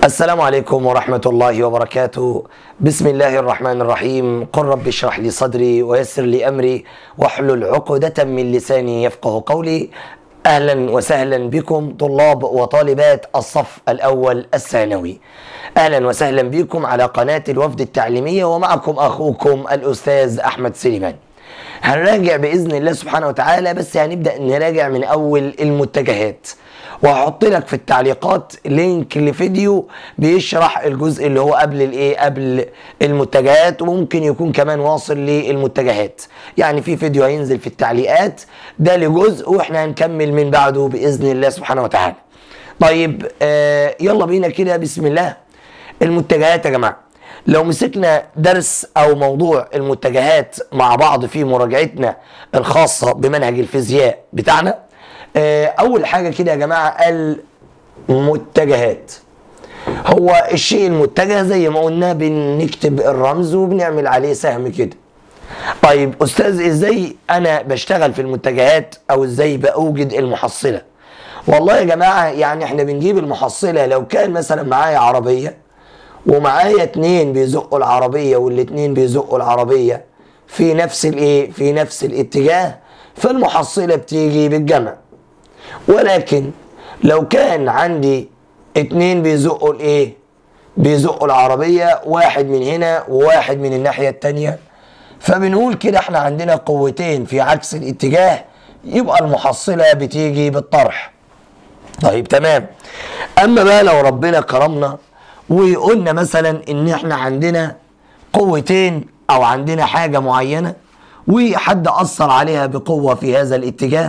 السلام عليكم ورحمة الله وبركاته بسم الله الرحمن الرحيم قل رب اشرح لي صدري ويسر لي أمري واحلل عقدة من لساني يفقه قولي أهلا وسهلا بكم طلاب وطالبات الصف الأول الثانوي أهلا وسهلا بكم على قناة الوفد التعليمية ومعكم أخوكم الأستاذ أحمد سليمان هنراجع بإذن الله سبحانه وتعالى بس هنبدأ نراجع من أول المتجهات وهحط لك في التعليقات لينك لفيديو بيشرح الجزء اللي هو قبل الايه قبل المتجهات وممكن يكون كمان واصل للمتجهات يعني في فيديو هينزل في التعليقات ده لجزء واحنا هنكمل من بعده باذن الله سبحانه وتعالى طيب آه يلا بينا كده بسم الله المتجهات يا جماعه لو مسكنا درس او موضوع المتجهات مع بعض في مراجعتنا الخاصه بمنهج الفيزياء بتاعنا اول حاجه كده يا جماعه المتجهات هو الشيء المتجه زي ما قلنا بنكتب الرمز وبنعمل عليه سهم كده طيب استاذ ازاي انا بشتغل في المتجهات او ازاي باوجد المحصله والله يا جماعه يعني احنا بنجيب المحصله لو كان مثلا معايا عربيه ومعايا اتنين بيزقوا العربيه والاتنين بيزقوا العربيه في نفس الايه في نفس الاتجاه فالمحصله بتيجي بالجمع ولكن لو كان عندي اتنين بيزقوا الايه بيزقوا العربية واحد من هنا وواحد من الناحية التانية فبنقول كده احنا عندنا قوتين في عكس الاتجاه يبقى المحصلة بتيجي بالطرح طيب تمام اما بقى لو ربنا كرمنا وقلنا مثلا ان احنا عندنا قوتين او عندنا حاجة معينة وحد اثر عليها بقوة في هذا الاتجاه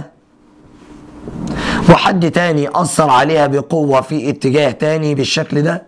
وحد تاني أثر عليها بقوة في اتجاه تاني بالشكل ده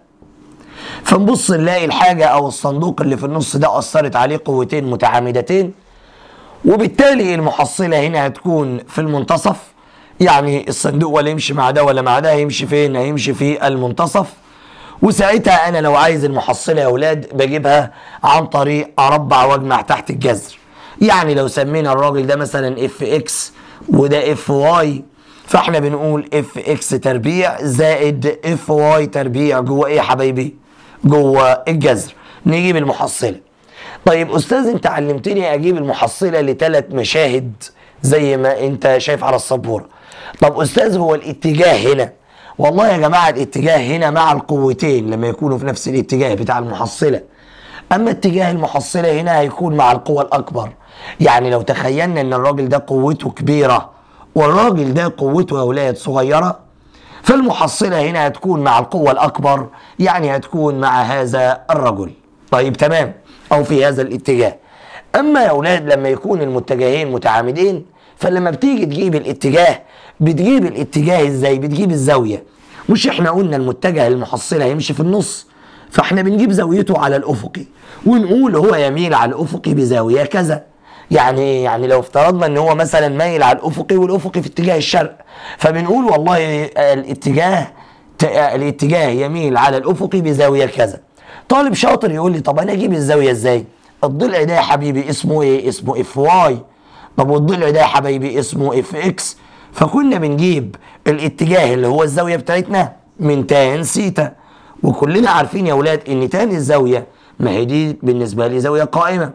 فنبص نلاقي الحاجة أو الصندوق اللي في النص ده أثرت عليه قوتين متعامدتين وبالتالي المحصلة هنا هتكون في المنتصف يعني الصندوق ولا يمشي مع ده ولا مع ده هيمشي فين هيمشي في المنتصف وساعتها أنا لو عايز المحصلة يا أولاد بجيبها عن طريق أربع وأجمع تحت الجذر يعني لو سمينا الراجل ده مثلا اف اكس وده اف واي فاحنا بنقول اف اكس تربيع زائد اف واي تربيع جوه ايه يا حبايبي؟ جوه الجذر نجيب المحصله. طيب استاذ انت علمتني اجيب المحصله لثلاث مشاهد زي ما انت شايف على السبوره. طب استاذ هو الاتجاه هنا والله يا جماعه الاتجاه هنا مع القوتين لما يكونوا في نفس الاتجاه بتاع المحصله. اما اتجاه المحصله هنا هيكون مع القوه الاكبر. يعني لو تخيلنا ان الراجل ده قوته كبيره والراجل ده قوته يا اولاد صغيره فالمحصله هنا هتكون مع القوه الاكبر يعني هتكون مع هذا الرجل طيب تمام او في هذا الاتجاه اما يا اولاد لما يكون المتجهين متعامدين فلما بتيجي تجيب الاتجاه بتجيب الاتجاه ازاي بتجيب الزاويه مش احنا قلنا المتجه المحصله هيمشي في النص فاحنا بنجيب زاويته على الافقي ونقول هو يميل على الافقي بزاويه كذا يعني يعني لو افترضنا ان هو مثلا مايل على الافقي والافقي في اتجاه الشرق فبنقول والله الاتجاه الاتجاه يميل على الافقي بزاويه كذا طالب شاطر يقول لي طب انا اجيب الزاويه ازاي الضلع ده يا حبيبي اسمه ايه اسمه اف واي طب والضلع ده يا حبايبي اسمه اف اكس فكنا بنجيب الاتجاه اللي هو الزاويه بتاعتنا من تان سيتا وكلنا عارفين يا اولاد ان تان الزاويه ما هي دي بالنسبه لي زاويه قائمه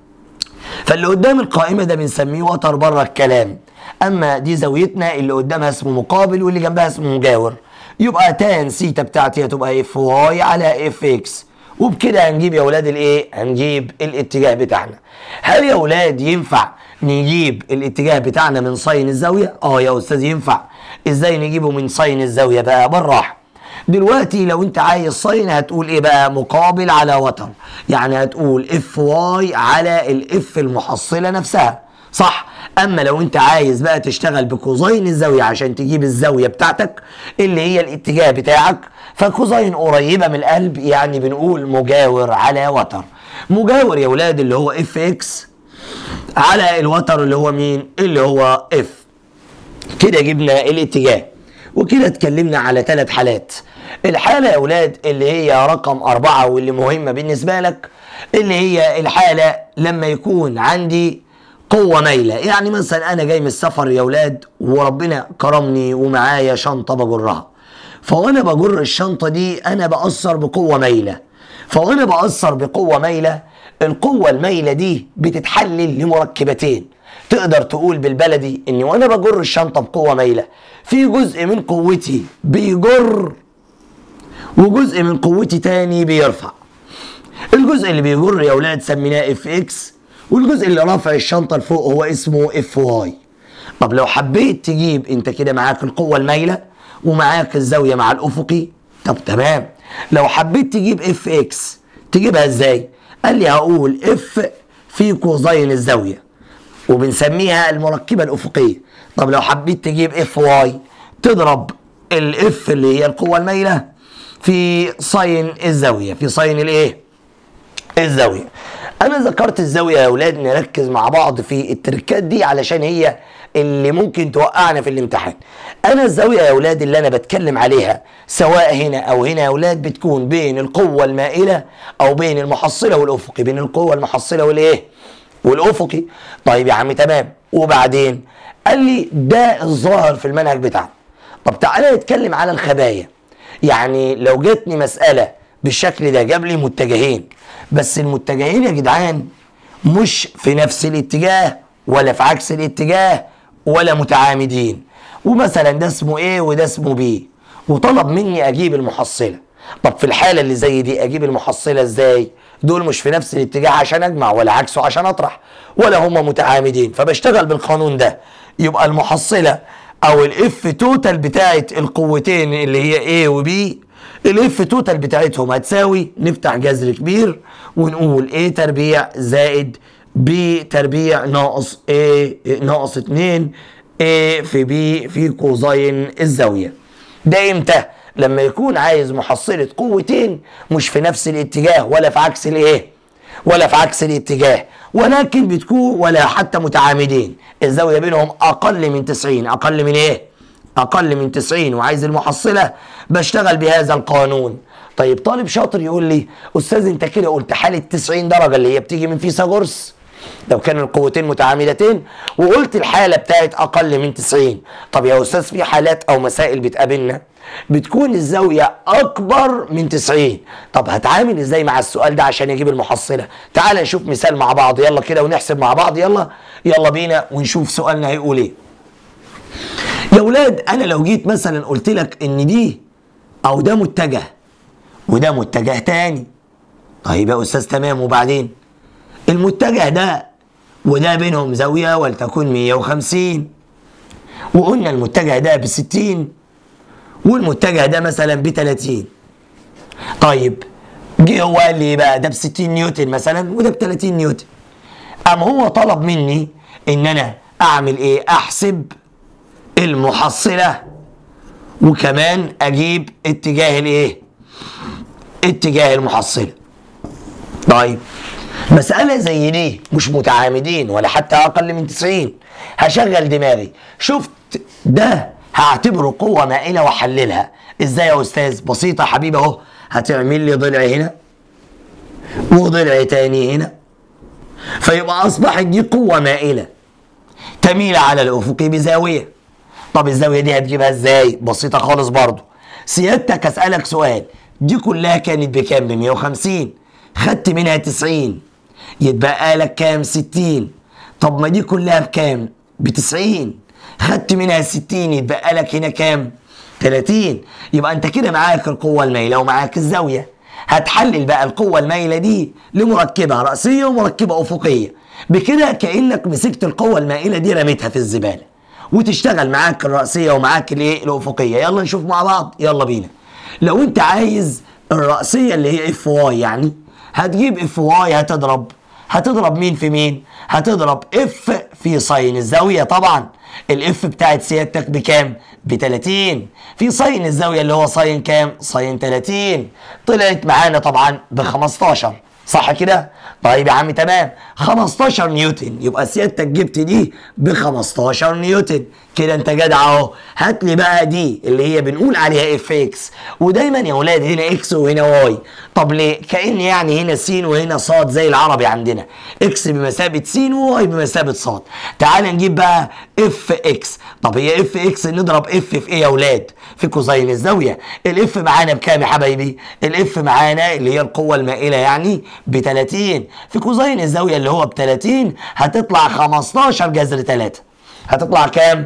فاللي قدام القائمة ده بنسميه وتر بره الكلام أما دي زاويتنا اللي قدامها اسمه مقابل واللي جنبها اسمه مجاور يبقى تان سيتا بتاعتي هتبقى اف واي على اف اكس وبكده هنجيب يا اولاد الايه؟ هنجيب الاتجاه بتاعنا. هل يا اولاد ينفع نجيب الاتجاه بتاعنا من ساين الزاويه؟ اه يا استاذ ينفع. ازاي نجيبه من ساين الزاويه بقى؟ بالراحه. دلوقتي لو انت عايز ساين هتقول ايه بقى مقابل على وتر يعني هتقول اف واي على الاف المحصله نفسها صح اما لو انت عايز بقى تشتغل بكوزين الزاويه عشان تجيب الزاويه بتاعتك اللي هي الاتجاه بتاعك فكوزين قريبه من القلب يعني بنقول مجاور على وتر مجاور يا ولاد اللي هو اف اكس على الوتر اللي هو مين اللي هو اف كده جبنا الاتجاه وكده اتكلمنا على ثلاث حالات الحالة يا أولاد اللي هي رقم أربعة واللي مهمة بالنسبة لك اللي هي الحالة لما يكون عندي قوة مايلة يعني مثلا أنا جاي من السفر يا أولاد وربنا كرمني ومعايا شنطة بجرها فوانا بجر الشنطه دي انا باثر بقوه مايله فوانا باثر بقوه مايله القوه المايله دي بتتحلل لمركبتين تقدر تقول بالبلدي اني وانا بجر الشنطه بقوه مايله في جزء من قوتي بيجر وجزء من قوتي تاني بيرفع الجزء اللي بيجر يا اولاد سميناه اف اكس والجزء اللي رافع الشنطه لفوق هو اسمه اف واي طب لو حبيت تجيب انت كده معاك القوه المايله ومعاك الزاويه مع الافقي طب تمام لو حبيت تجيب اف اكس تجيبها ازاي قال لي هقول اف في كوزين الزاويه وبنسميها المركبه الافقيه طب لو حبيت تجيب اف واي تضرب الاف اللي هي القوه المايله في ساين الزاويه في ساين الايه الزاويه انا ذكرت الزاويه يا اولاد نركز مع بعض في التركات دي علشان هي اللي ممكن توقعنا في الامتحان انا الزاويه يا اولاد اللي انا بتكلم عليها سواء هنا او هنا يا اولاد بتكون بين القوه المائله او بين المحصله والافقي بين القوه المحصله والايه والافقي طيب يا عم تمام وبعدين قال لي ده الظاهر في المنهج بتاعنا طب تعالى نتكلم على الخبايا يعني لو جاتني مساله بالشكل ده جاب لي متجهين بس المتجهين يا جدعان مش في نفس الاتجاه ولا في عكس الاتجاه ولا متعامدين ومثلا ده اسمه ايه وده اسمه بي وطلب مني اجيب المحصله طب في الحاله اللي زي دي اجيب المحصله ازاي دول مش في نفس الاتجاه عشان اجمع ولا عكسه عشان اطرح ولا هم متعامدين فبشتغل بالقانون ده يبقى المحصله او الاف توتال بتاعت القوتين اللي هي A و B الاف توتال بتاعتهم هتساوي نفتح جذر كبير ونقول A تربيع زائد B تربيع ناقص A ناقص 2 A في B في كوزين الزاوية ده امتى؟ لما يكون عايز محصلة قوتين مش في نفس الاتجاه ولا في عكس الايه؟ ولا في عكس الاتجاه ولكن بتكون ولا حتى متعامدين الزاوية بينهم أقل من 90 أقل من إيه؟ أقل من 90 وعايز المحصلة بشتغل بهذا القانون طيب طالب شاطر يقول لي أستاذ أنت كده قلت حالة 90 درجة اللي هي بتيجي من فيثاغورس لو كان القوتين متعامدتين وقلت الحالة بتاعت أقل من 90 طب يا أستاذ في حالات أو مسائل بتقابلنا بتكون الزاوية أكبر من 90 طب هتعامل إزاي مع السؤال ده عشان يجيب المحصلة تعال نشوف مثال مع بعض يلا كده ونحسب مع بعض يلا يلا بينا ونشوف سؤالنا هيقول إيه يا ولاد أنا لو جيت مثلا قلت لك إن دي أو ده متجه وده متجه تاني طيب يا أستاذ تمام وبعدين المتجه ده وده بينهم زاوية ولتكن 150 وقلنا المتجه ده ب 60 والمتجه ده مثلا ب 30 طيب جه هو قال لي بقى ده ب 60 نيوتن مثلا وده ب 30 نيوتن قام هو طلب مني ان انا اعمل ايه احسب المحصله وكمان اجيب اتجاه الايه اتجاه المحصله طيب مسألة زي دي مش متعامدين ولا حتى أقل من 90 هشغل دماغي شفت ده هعتبره قوة مائلة وأحللها إزاي يا أستاذ بسيطة حبيبي أهو هتعمل لي ضلع هنا وضلع تاني هنا فيبقى أصبحت دي قوة مائلة تميل على الأفق بزاوية طب الزاوية دي هتجيبها إزاي بسيطة خالص برضو سيادتك أسألك سؤال دي كلها كانت بكام ب 150 خدت منها 90 يتبقى لك كام 60 طب ما دي كلها بكام ب 90 خدت منها 60 يتبقى لك هنا كام 30 يبقى انت كده معاك القوة المايلة ومعاك الزاوية هتحلل بقى القوة المايلة دي لمركبة رأسية ومركبة أفقية بكده كأنك مسكت القوة المائلة دي رميتها في الزبالة وتشتغل معاك الرأسية ومعاك الايه الأفقية يلا نشوف مع بعض يلا بينا لو انت عايز الرأسية اللي هي اف واي يعني هتجيب اف واي هتضرب هتضرب مين في مين هتضرب اف في ساين الزاوية طبعا الاف بتاعت سيادتك بكام ب 30 في ساين الزاوية اللي هو ساين كام ساين 30 طلعت معانا طبعا ب 15 صح كده طيب يا عم تمام 15 نيوتن يبقى سيادتك جبت دي ب 15 نيوتن كده انت جدع اهو هات لي بقى دي اللي هي بنقول عليها اف اكس ودايما يا اولاد هنا اكس وهنا واي طب ليه كان يعني هنا س وهنا ص زي العربي عندنا اكس بمثابه س وواي بمثابه ص تعال نجيب بقى اف اكس طب هي اف اكس نضرب اف في ايه يا اولاد في كوزين الزاويه الاف معانا بكام يا حبايبي الاف معانا اللي هي القوه المائله يعني ب 30 في كوزين الزاويه اللي هو ب 30 هتطلع 15 جذر 3 هتطلع كام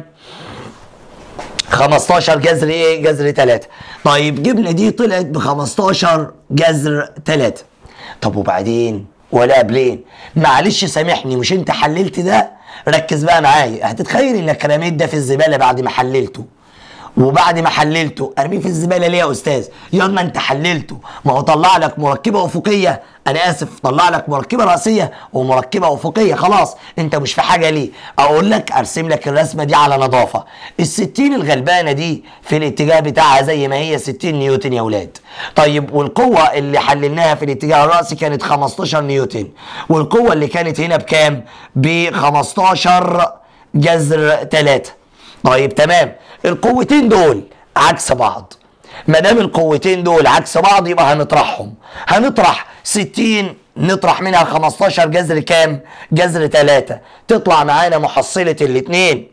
15 جذر ايه جذر 3 طيب جبنا دي طلعت ب 15 جذر 3 طب وبعدين ولا قبلين معلش سامحني مش انت حللت ده ركز بقى معايا هتتخيل انك رميت ده في الزباله بعد ما حللته وبعد ما حللته ارميه في الزباله ليه يا استاذ يلا انت حللته ما هو طلع لك مركبه افقيه انا اسف طلع لك مركبه راسيه ومركبه افقيه خلاص انت مش في حاجه ليه اقول لك ارسم لك الرسمه دي على نظافه ال60 الغلبانه دي في الاتجاه بتاعها زي ما هي 60 نيوتن يا اولاد طيب والقوه اللي حللناها في الاتجاه الراسي كانت 15 نيوتن والقوه اللي كانت هنا بكام ب 15 جذر 3 طيب تمام القوتين دول عكس بعض ما دام القوتين دول عكس بعض يبقى هنطرحهم هنطرح 60 نطرح منها 15 جذر كام جذر 3 تطلع معانا محصلة الاثنين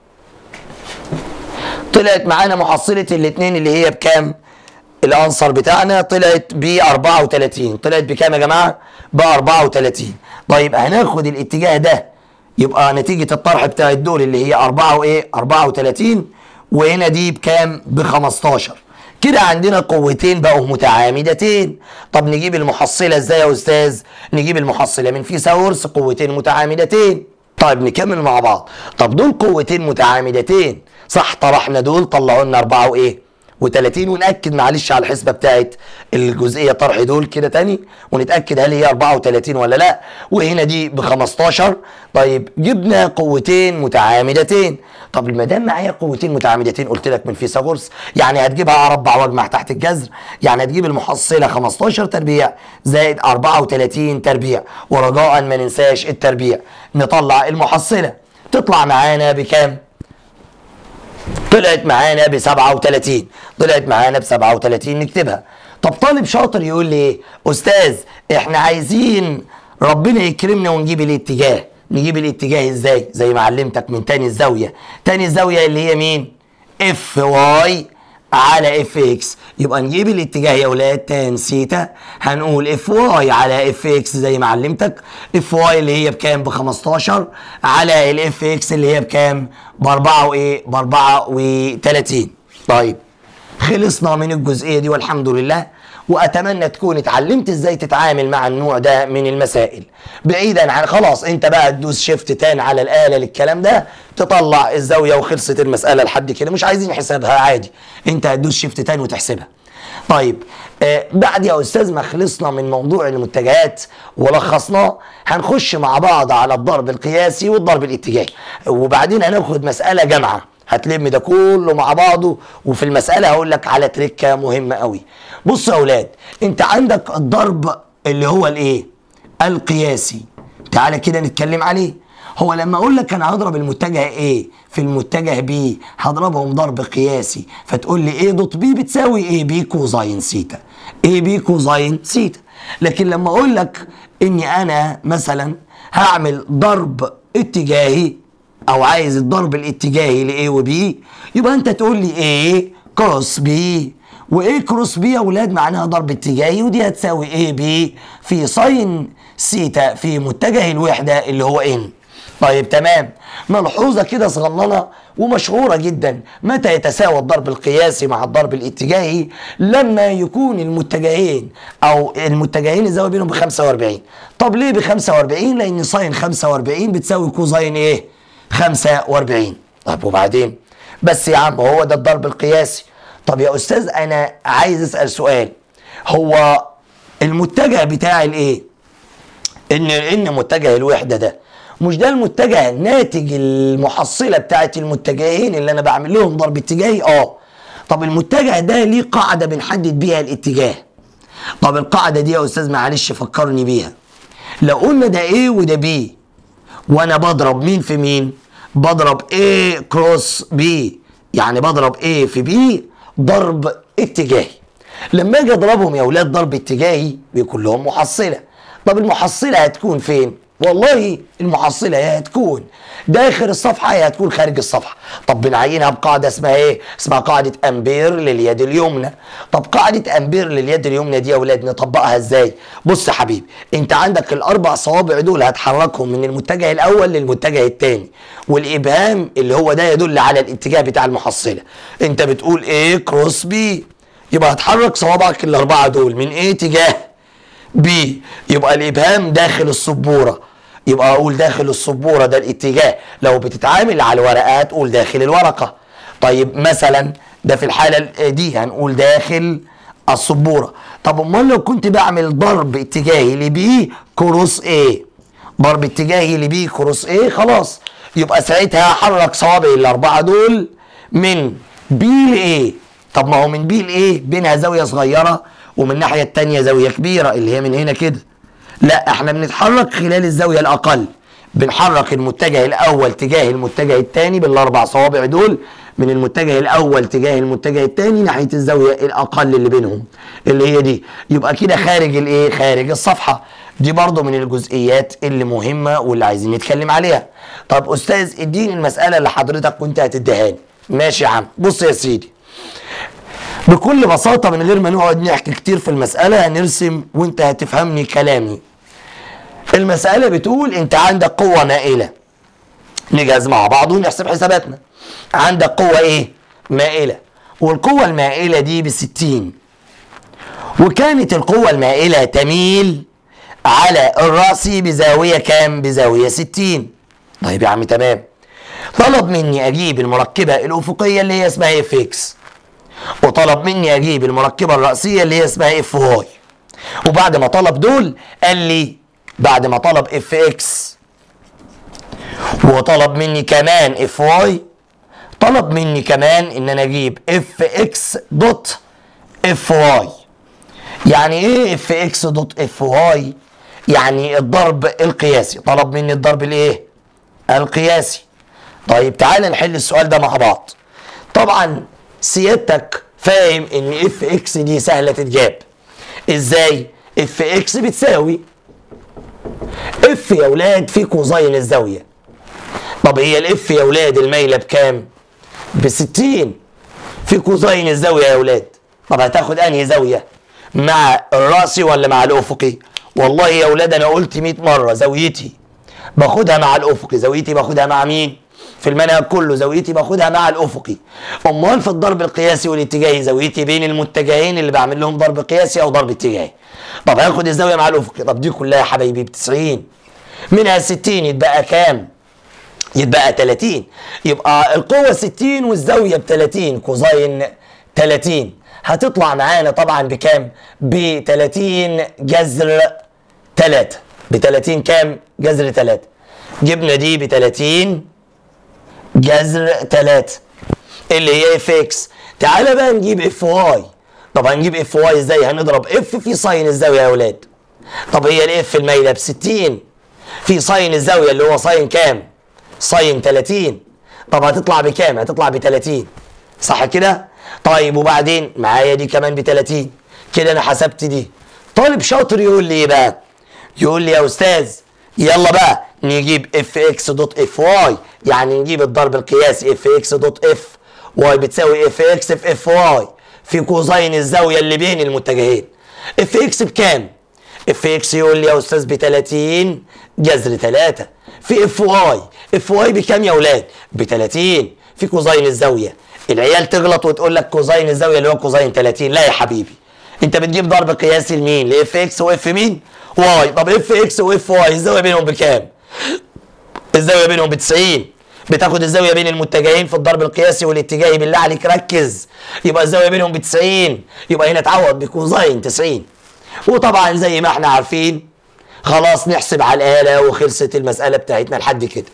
طلعت معانا محصلة الاثنين اللي هي بكام الانصر بتاعنا طلعت ب 34 طلعت بكام يا جماعه ب 34 طيب هناخد الاتجاه ده يبقى نتيجه الطرح بتاع الدول اللي هي 4 وايه 34 وهنا دي بكام ب 15 كده عندنا قوتين بقوا متعامدتين طب نجيب المحصله ازاي يا استاذ نجيب المحصله من فيثاغورس قوتين متعامدتين طيب نكمل مع بعض طب دول قوتين متعامدتين صح طرحنا دول طلعوا لنا 4 وايه و30 ونأكد معلش على الحسبة بتاعت الجزئية طرح دول كده تاني ونتأكد هل هي 34 ولا لا وهنا دي ب 15 طيب جبنا قوتين متعامدتين طب ما دام معايا قوتين متعامدتين قلت لك من فيثاغورس يعني هتجيبها اربع واجمع تحت الجذر يعني هتجيب المحصلة 15 تربيع زائد 34 تربيع ورجاء ما ننساش التربيع نطلع المحصلة تطلع معانا بكام؟ طلعت معانا ب 37 طلعت معانا ب 37 نكتبها طب طالب شاطر يقول لي ايه استاذ احنا عايزين ربنا يكرمنا ونجيب الاتجاه نجيب الاتجاه ازاي زي ما علمتك من تاني الزاويه تاني الزاويه اللي هي مين اف واي على اف اكس يبقى نجيب الاتجاه يا اولاد تان سيتا هنقول اف واي على اف اكس زي ما علمتك اف واي اللي هي بكام ب 15 على الاف اكس اللي هي بكام ب 4 وايه ب 34 طيب خلصنا من الجزئيه دي والحمد لله واتمنى تكون اتعلمت ازاي تتعامل مع النوع ده من المسائل بعيدا عن خلاص انت بقى تدوس شيفت تاني على الاله للكلام ده تطلع الزاويه وخلصت المساله لحد كده مش عايزين حسابها عادي انت هتدوس شيفت تاني وتحسبها طيب آه بعد يا استاذ ما خلصنا من موضوع المتجهات ولخصناه هنخش مع بعض على الضرب القياسي والضرب الاتجاهي وبعدين هناخد مساله جامعه هتلم ده كله مع بعضه وفي المساله هقول لك على تريكه مهمه قوي بص يا اولاد انت عندك الضرب اللي هو الايه القياسي تعالى كده نتكلم عليه هو لما اقول لك انا هضرب المتجه ايه في المتجه بي هضربهم ضرب قياسي فتقول لي ايه دوت بي بتساوي ايه بي كوزاين سيتا ايه بي كوزاين سيتا لكن لما اقول لك اني انا مثلا هعمل ضرب اتجاهي او عايز الضرب الاتجاهي لايه وبي يبقى انت تقول لي ايه كروس بي وايه كروس بي يا اولاد معناها ضرب اتجاهي ودي هتساوي ايه بي في ساين سيتا في متجه الوحده اللي هو ان طيب تمام ملحوظه كده صغننه ومشهوره جدا متى يتساوى الضرب القياسي مع الضرب الاتجاهي لما يكون المتجهين او المتجهين الزاويه بينهم ب 45 طب ليه ب 45 لان ساين 45 بتساوي كوزاين ايه 45 طب وبعدين بس يا عم هو ده الضرب القياسي طب يا استاذ انا عايز اسال سؤال هو المتجه بتاعي الايه ان ان متجه الوحده ده مش ده المتجه ناتج المحصله بتاعت المتجهين اللي انا بعمل لهم ضرب اتجاهي اه طب المتجه ده ليه قاعده بنحدد بيها الاتجاه طب القاعده دي يا استاذ معلش فكرني بيها لو قلنا ده ايه وده بي وانا بضرب مين في مين بضرب A كروس B يعني بضرب A في B ضرب اتجاهي لما اجي اضربهم يا اولاد ضرب اتجاهي بيكون لهم محصله طب المحصله هتكون فين والله المحصله يا هتكون داخل الصفحه يا هتكون خارج الصفحه طب بنعينها بقاعده اسمها ايه اسمها قاعده امبير لليد اليمنى طب قاعده امبير لليد اليمنى دي يا اولاد نطبقها ازاي بص يا حبيبي انت عندك الاربع صوابع دول هتحركهم من المتجه الاول للمتجه الثاني والابهام اللي هو ده يدل على الاتجاه بتاع المحصله انت بتقول ايه كروس بي يبقى هتحرك صوابعك الاربعه دول من ايه تجاه بي يبقى الابهام داخل السبوره يبقى اقول داخل السبوره ده الاتجاه لو بتتعامل على الورقات قول داخل الورقه طيب مثلا ده في الحاله دي هنقول داخل السبوره طب امال لو كنت بعمل ضرب اتجاهي لبي كروس ايه ضرب اتجاهي لبي كروس ايه خلاص يبقى ساعتها هحرك صوابعي الاربعه دول من بي لايه طب ما هو من بي لايه بينها زاويه صغيره ومن الناحيه الثانيه زاويه كبيره اللي هي من هنا كده لا احنا بنتحرك خلال الزاويه الاقل بنحرك المتجه الاول تجاه المتجه الثاني بالاربع صوابع دول من المتجه الاول تجاه المتجه الثاني ناحيه الزاويه الاقل اللي بينهم اللي هي دي يبقى كده خارج الايه خارج الصفحه دي برضه من الجزئيات اللي مهمه واللي عايزين نتكلم عليها طب استاذ اديني المساله اللي حضرتك كنت هتديهاني ماشي يا عم بص يا سيدي بكل بساطة من غير ما نقعد نحكي كتير في المسألة هنرسم وانت هتفهمني كلامي المسألة بتقول انت عندك قوة مائلة نجهز مع بعض ونحسب حساباتنا عندك قوة ايه مائلة والقوة المائلة دي بستين وكانت القوة المائلة تميل على الرأسي بزاوية كام بزاوية ستين طيب يا عم تمام طلب مني اجيب المركبة الافقية اللي هي اسمها اف اكس وطلب مني اجيب المركبه الرئيسيه اللي هي اسمها اف واي وبعد ما طلب دول قال لي بعد ما طلب اف اكس وطلب مني كمان اف واي طلب مني كمان ان انا اجيب اف اكس دوت اف واي يعني ايه اف اكس دوت اف واي يعني الضرب القياسي طلب مني الضرب الايه القياسي طيب تعال نحل السؤال ده مع بعض طبعا سيادتك فاهم ان اف اكس دي سهله تتجاب ازاي اف اكس بتساوي اف يا ولاد في كوزين الزاويه طب هي الاف يا ولاد المايله بكام ب 60 في كوزين الزاويه يا ولاد طب هتاخد انهي زاويه مع الراسي ولا مع الافقي والله يا ولاد انا قلت 100 مره زاويتي باخدها مع الافقي زاويتي باخدها مع مين في المنهج كله زاويتي باخدها مع الافقي امال في الضرب القياسي والاتجاهي زاويتي بين المتجهين اللي بعمل لهم ضرب قياسي او ضرب اتجاهي طب هاخد الزاويه مع الافقي طب دي كلها يا حبايبي ب 90 منها 60 يتبقى كام يتبقى 30 يبقى القوه 60 والزاويه ب 30 كوزين 30 هتطلع معانا طبعا بكام ب 30 جذر 3 ب 30 كام جذر 3 جبنا دي ب 30 جذر 3 اللي هي اف اكس تعالى بقى نجيب اف واي طب هنجيب اف واي ازاي هنضرب اف في ساين الزاويه يا اولاد طب هي الاف المايله ب 60 في ساين الزاويه اللي هو ساين كام ساين 30 طب هتطلع بكام هتطلع ب 30 صح كده طيب وبعدين معايا دي كمان ب 30 كده انا حسبت دي طالب شاطر يقول لي ايه بقى يقول لي يا استاذ يلا بقى نجيب اف اكس دوت اف واي يعني نجيب الضرب القياسي اف اكس دوت اف واي بتساوي اف اكس في اف واي في كوزين الزاويه اللي بين المتجهين اف اكس بكام اف اكس يقول لي يا استاذ ب 30 جذر 3 في اف واي اف واي بكام يا اولاد ب 30 في كوزين الزاويه العيال تغلط وتقول لك كوزين الزاويه اللي هو كوزين 30 لا يا حبيبي انت بتجيب ضرب قياسي لمين لاف اكس واف مين واي طب اف اكس واف واي الزاويه بينهم بكام الزاويه بينهم ب 90 بتاخد الزاويه بين المتجهين في الضرب القياسي والاتجاهي بالله عليك ركز يبقى الزاويه بينهم ب 90 يبقى هنا تعوض بكوزين 90 وطبعا زي ما احنا عارفين خلاص نحسب على الاله وخلصت المساله بتاعتنا لحد كده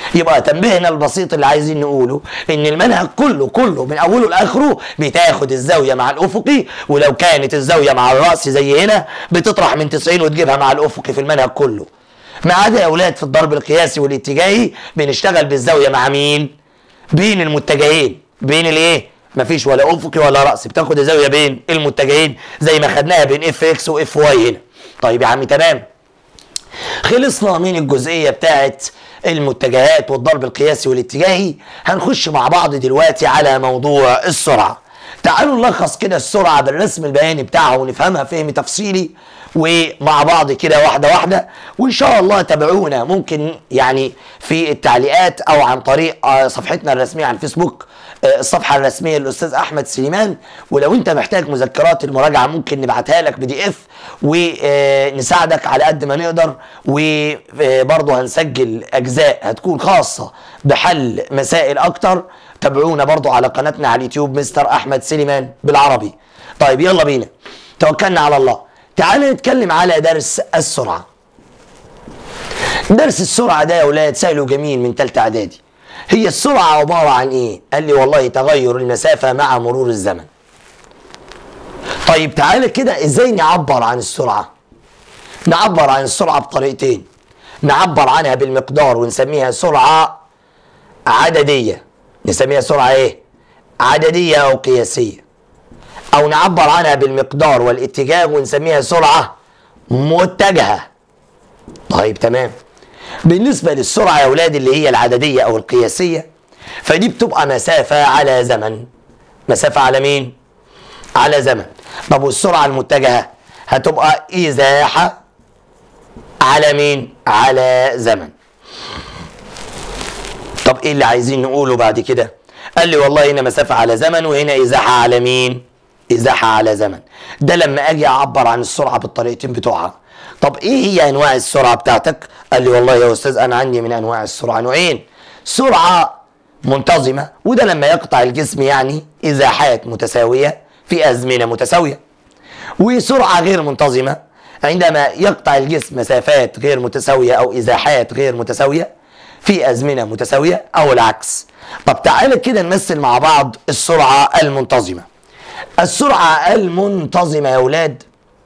يبقى تنبيهنا البسيط اللي عايزين نقوله ان المنهج كله كله من اوله لاخره بتاخد الزاويه مع الافقي ولو كانت الزاويه مع الراس زي هنا بتطرح من 90 وتجيبها مع الافقي في المنهج كله ما عدا يا اولاد في الضرب القياسي والاتجاهي بنشتغل بالزاويه مع مين بين المتجهين بين الايه مفيش ولا افقي ولا راسي بتاخد الزاويه بين المتجهين زي ما خدناها بين اف اكس واف واي هنا طيب يا عم تمام خلصنا من الجزئيه بتاعت المتجهات والضرب القياسي والاتجاهي هنخش مع بعض دلوقتي على موضوع السرعه تعالوا نلخص كده السرعه بالرسم البياني بتاعها ونفهمها فهم تفصيلي ومع بعض كده واحده واحده وان شاء الله تابعونا ممكن يعني في التعليقات او عن طريق آه، صفحتنا الرسميه على الفيسبوك آه، الصفحه الرسميه للاستاذ احمد سليمان ولو انت محتاج مذكرات المراجعه ممكن نبعتها لك بي دي اف ونساعدك على قد ما نقدر وبرضه هنسجل اجزاء هتكون خاصه بحل مسائل اكتر تابعونا برضه على قناتنا على اليوتيوب مستر احمد سليمان بالعربي طيب يلا بينا توكلنا على الله تعال نتكلم على درس السرعه درس السرعه ده يا اولاد سهل وجميل من ثالثه اعدادي هي السرعه عباره عن ايه قال لي والله تغير المسافه مع مرور الزمن طيب تعالى كده ازاي نعبر عن السرعه نعبر عن السرعه بطريقتين نعبر عنها بالمقدار ونسميها سرعه عدديه نسميها سرعه ايه عدديه او قياسيه او نعبر عنها بالمقدار والاتجاه ونسميها سرعه متجهه طيب تمام بالنسبه للسرعه يا اولاد اللي هي العدديه او القياسيه فدي بتبقى مسافه على زمن مسافه على مين على زمن طب والسرعه المتجهه هتبقى ازاحه على مين على زمن طب ايه اللي عايزين نقوله بعد كده قال لي والله هنا مسافه على زمن وهنا ازاحه على مين ازاحه على زمن ده لما اجي اعبر عن السرعه بالطريقتين بتوعها طب ايه هي انواع السرعه بتاعتك قال لي والله يا استاذ انا عندي من انواع السرعه نوعين سرعه منتظمه وده لما يقطع الجسم يعني ازاحات متساويه في ازمنه متساويه وسرعه غير منتظمه عندما يقطع الجسم مسافات غير متساويه او ازاحات غير متساويه في ازمنه متساويه او العكس طب تعالى كده نمثل مع بعض السرعه المنتظمه السرعة المنتظمة يا أولاد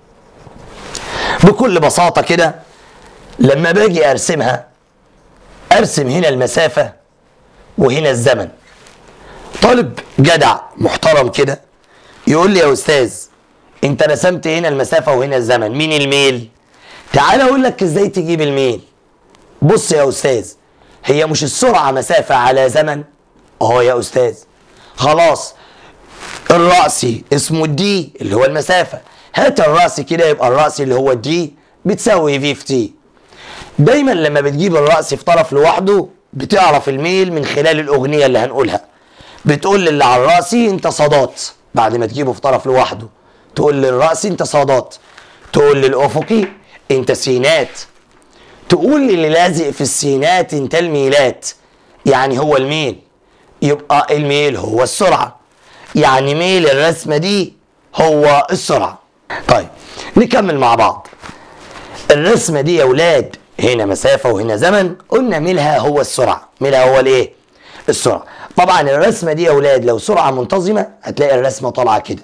بكل بساطة كده لما باجي أرسمها أرسم هنا المسافة وهنا الزمن طالب جدع محترم كده يقول لي يا أستاذ أنت رسمت هنا المسافة وهنا الزمن مين الميل؟ تعال أقول لك إزاي تجيب الميل بص يا أستاذ هي مش السرعة مسافة على زمن؟ أه يا أستاذ خلاص الرأسي اسمه الدي اللي هو المسافة هات الرأسي كده يبقى الرأسي اللي هو الدي بتساوي في في تي دايما لما بتجيب الرأسي في طرف لوحده بتعرف الميل من خلال الأغنية اللي هنقولها بتقول للي على الرأسي انت صادات بعد ما تجيبه في طرف لوحده تقول للرأسي انت صادات تقول للأفقي انت سينات تقول للي لازق في السينات انت الميلات يعني هو الميل يبقى الميل هو السرعه يعني ميل الرسمة دي هو السرعة طيب نكمل مع بعض الرسمة دي يا ولاد هنا مسافة وهنا زمن قلنا ميلها هو السرعة ميلها هو الايه السرعة طبعا الرسمة دي يا ولاد لو سرعة منتظمة هتلاقي الرسمة طالعة كده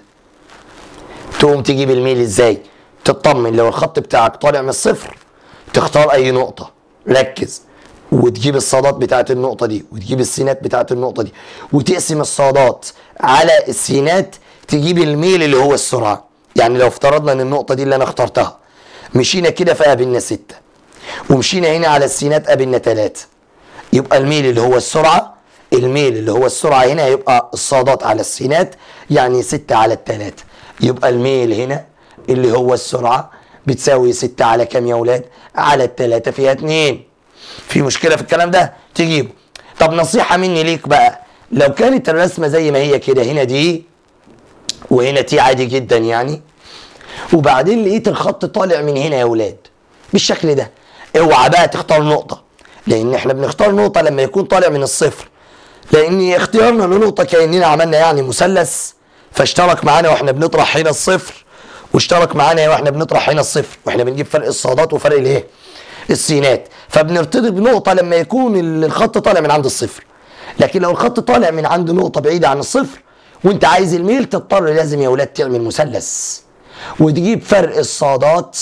تقوم تجيب الميل ازاي تطمن لو الخط بتاعك طالع من الصفر تختار اي نقطة ركز وتجيب الصادات بتاعت النقطة دي وتجيب السينات بتاعت النقطة دي وتقسم الصادات على السينات تجيب الميل اللي هو السرعة يعني لو افترضنا ان النقطة دي اللي انا اخترتها مشينا كده فقابلنا ستة ومشينا هنا على السينات قابلنا ثلاثة يبقى الميل اللي هو السرعة الميل اللي هو السرعة هنا يبقى الصادات على السينات يعني ستة على الثلاثة يبقى الميل هنا اللي هو السرعة بتساوي ستة على كام يا ولاد؟ على الثلاثة فيها اتنين في مشكله في الكلام ده تجيبه طب نصيحه مني ليك بقى لو كانت الرسمه زي ما هي كده هنا دي وهنا تي عادي جدا يعني وبعدين لقيت الخط طالع من هنا يا ولاد بالشكل ده اوعى بقى تختار نقطه لان احنا بنختار نقطه لما يكون طالع من الصفر لان اختيارنا لنقطه كاننا عملنا يعني مثلث فاشترك معانا واحنا بنطرح هنا الصفر واشترك معانا واحنا بنطرح هنا الصفر واحنا بنجيب فرق الصادات وفرق الايه السينات فبنرتضي بنقطه لما يكون الخط طالع من عند الصفر لكن لو الخط طالع من عند نقطه بعيده عن الصفر وانت عايز الميل تضطر لازم يا ولاد تعمل مثلث وتجيب فرق الصادات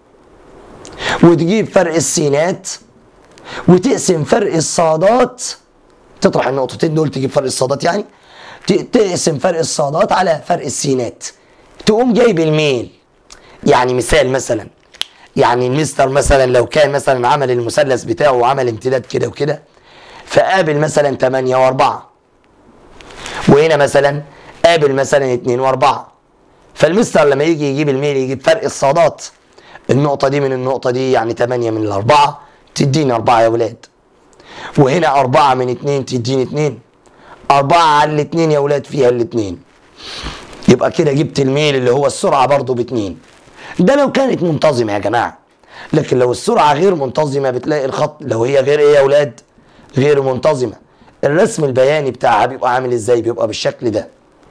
وتجيب فرق السينات وتقسم فرق الصادات تطرح النقطتين دول تجيب فرق الصادات يعني تقسم فرق الصادات على فرق السينات تقوم جايب الميل يعني مثال مثلا يعني المستر مثلا لو كان مثلا عمل المثلث بتاعه وعمل امتداد كده وكده فقابل مثلا 8 و4 وهنا مثلا قابل مثلا 2 و4 فالمستر لما يجي يجيب الميل يجيب فرق الصادات النقطة دي من النقطة دي يعني 8 من الأربعة تديني أربعة يا ولاد وهنا أربعة من اتنين تديني اتنين أربعة على الاتنين يا ولاد فيها الاتنين يبقى كده جبت الميل اللي هو السرعة برضو باتنين ده لو كانت منتظمة يا جماعة لكن لو السرعة غير منتظمة بتلاقي الخط لو هي غير ايه يا ولاد غير منتظمة الرسم البياني بتاعها بيبقى عامل ازاي بيبقى بالشكل ده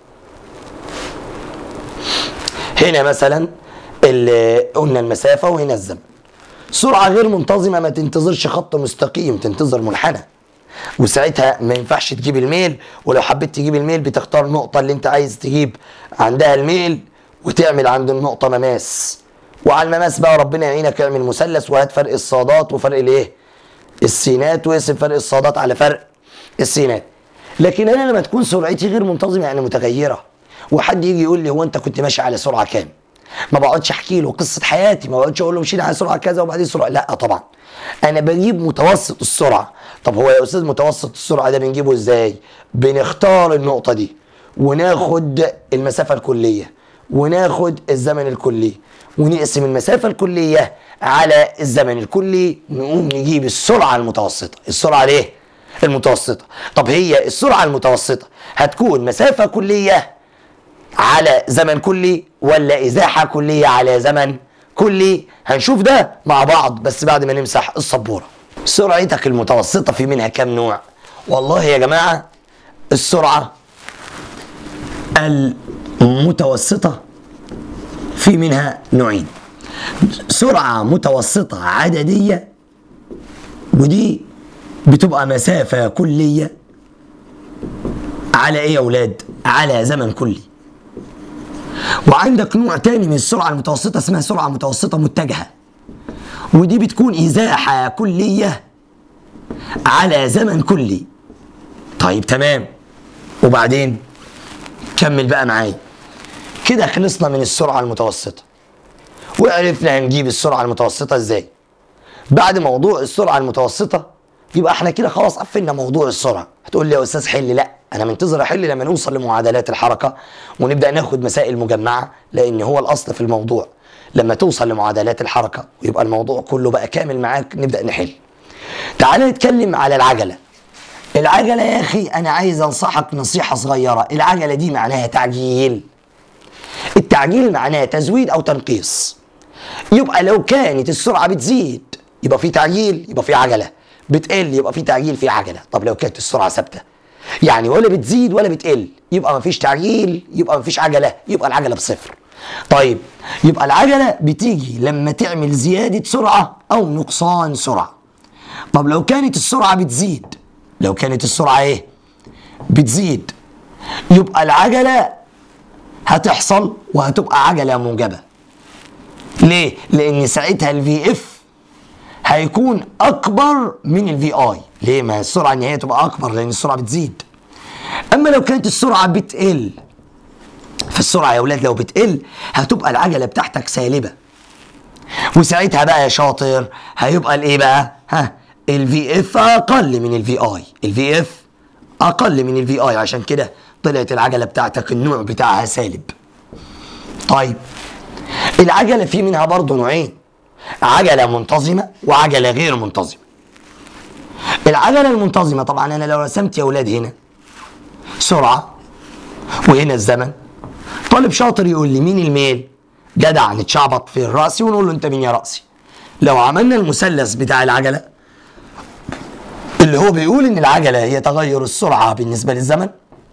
هنا مثلا اللي قلنا المسافة وهنا الزمن سرعة غير منتظمة ما تنتظرش خط مستقيم تنتظر منحنى وساعتها ما ينفعش تجيب الميل ولو حبيت تجيب الميل بتختار النقطة اللي انت عايز تجيب عندها الميل وتعمل عند النقطة مماس وعلى المماس بقى ربنا يعينك اعمل مثلث وهات فرق الصادات وفرق الايه السينات واقسم فرق الصادات على فرق السينات لكن انا لما تكون سرعتي غير منتظمة يعني متغيرة وحد يجي يقول لي هو انت كنت ماشي على سرعة كام ما بقعدش احكي له قصه حياتي ما بقعدش اقول له مشينا على سرعه كذا وبعدين سرعه لا طبعا انا بجيب متوسط السرعه طب هو يا استاذ متوسط السرعه ده بنجيبه ازاي بنختار النقطه دي وناخد المسافه الكليه وناخد الزمن الكلي ونقسم المسافه الكليه على الزمن الكلي نقوم نجيب السرعه المتوسطه السرعه ليه المتوسطه طب هي السرعه المتوسطه هتكون مسافه كليه على زمن كلي ولا ازاحه كليه على زمن كلي هنشوف ده مع بعض بس بعد ما نمسح السبوره سرعتك المتوسطه في منها كام نوع والله يا جماعه السرعه المتوسطه في منها نوعين سرعه متوسطه عدديه ودي بتبقى مسافه كليه على ايه يا اولاد على زمن كلي وعندك نوع تاني من السرعة المتوسطة اسمها سرعة متوسطة متجهة ودي بتكون إزاحة كلية على زمن كلي طيب تمام وبعدين كمل بقى معايا كده خلصنا من السرعة المتوسطة وعرفنا هنجيب السرعة المتوسطة ازاي بعد موضوع السرعة المتوسطة يبقى احنا كده خلاص قفلنا موضوع السرعة هتقول لي يا استاذ حل لا انا منتظر احل لما نوصل لمعادلات الحركه ونبدا ناخد مسائل مجمعه لان هو الاصل في الموضوع لما توصل لمعادلات الحركه ويبقى الموضوع كله بقى كامل معاك نبدا نحل تعال نتكلم على العجله العجله يا اخي انا عايز انصحك نصيحه صغيره العجله دي معناها تعجيل التعجيل معناه تزويد او تنقيص يبقى لو كانت السرعه بتزيد يبقى في تعجيل يبقى في عجله بتقل يبقى في تعجيل في عجله طب لو كانت السرعه ثابته يعني ولا بتزيد ولا بتقل يبقى مفيش تعجيل يبقى مفيش عجله يبقى العجله بصفر طيب يبقى العجله بتيجي لما تعمل زياده سرعه او نقصان سرعه طب لو كانت السرعه بتزيد لو كانت السرعه ايه بتزيد يبقى العجله هتحصل وهتبقى عجله موجبه ليه لان ساعتها الفي اف هيكون اكبر من الفي اي ليه ما السرعه النهائيه تبقى اكبر لان السرعه بتزيد اما لو كانت السرعه بتقل فالسرعه يا اولاد لو بتقل هتبقى العجله بتاعتك سالبه وساعتها بقى يا شاطر هيبقى الايه بقى ها الفي اف اقل من الفي اي الفي اف اقل من الفي اي عشان كده طلعت العجله بتاعتك النوع بتاعها سالب طيب العجله في منها برضه نوعين عجله منتظمه وعجله غير منتظمه العجله المنتظمه طبعا انا لو رسمت يا اولاد هنا سرعه وهنا الزمن طالب شاطر يقول لي مين الميل جدع نتشعبط في الراس ونقول له انت مين يا راسي لو عملنا المثلث بتاع العجله اللي هو بيقول ان العجله هي تغير السرعه بالنسبه للزمن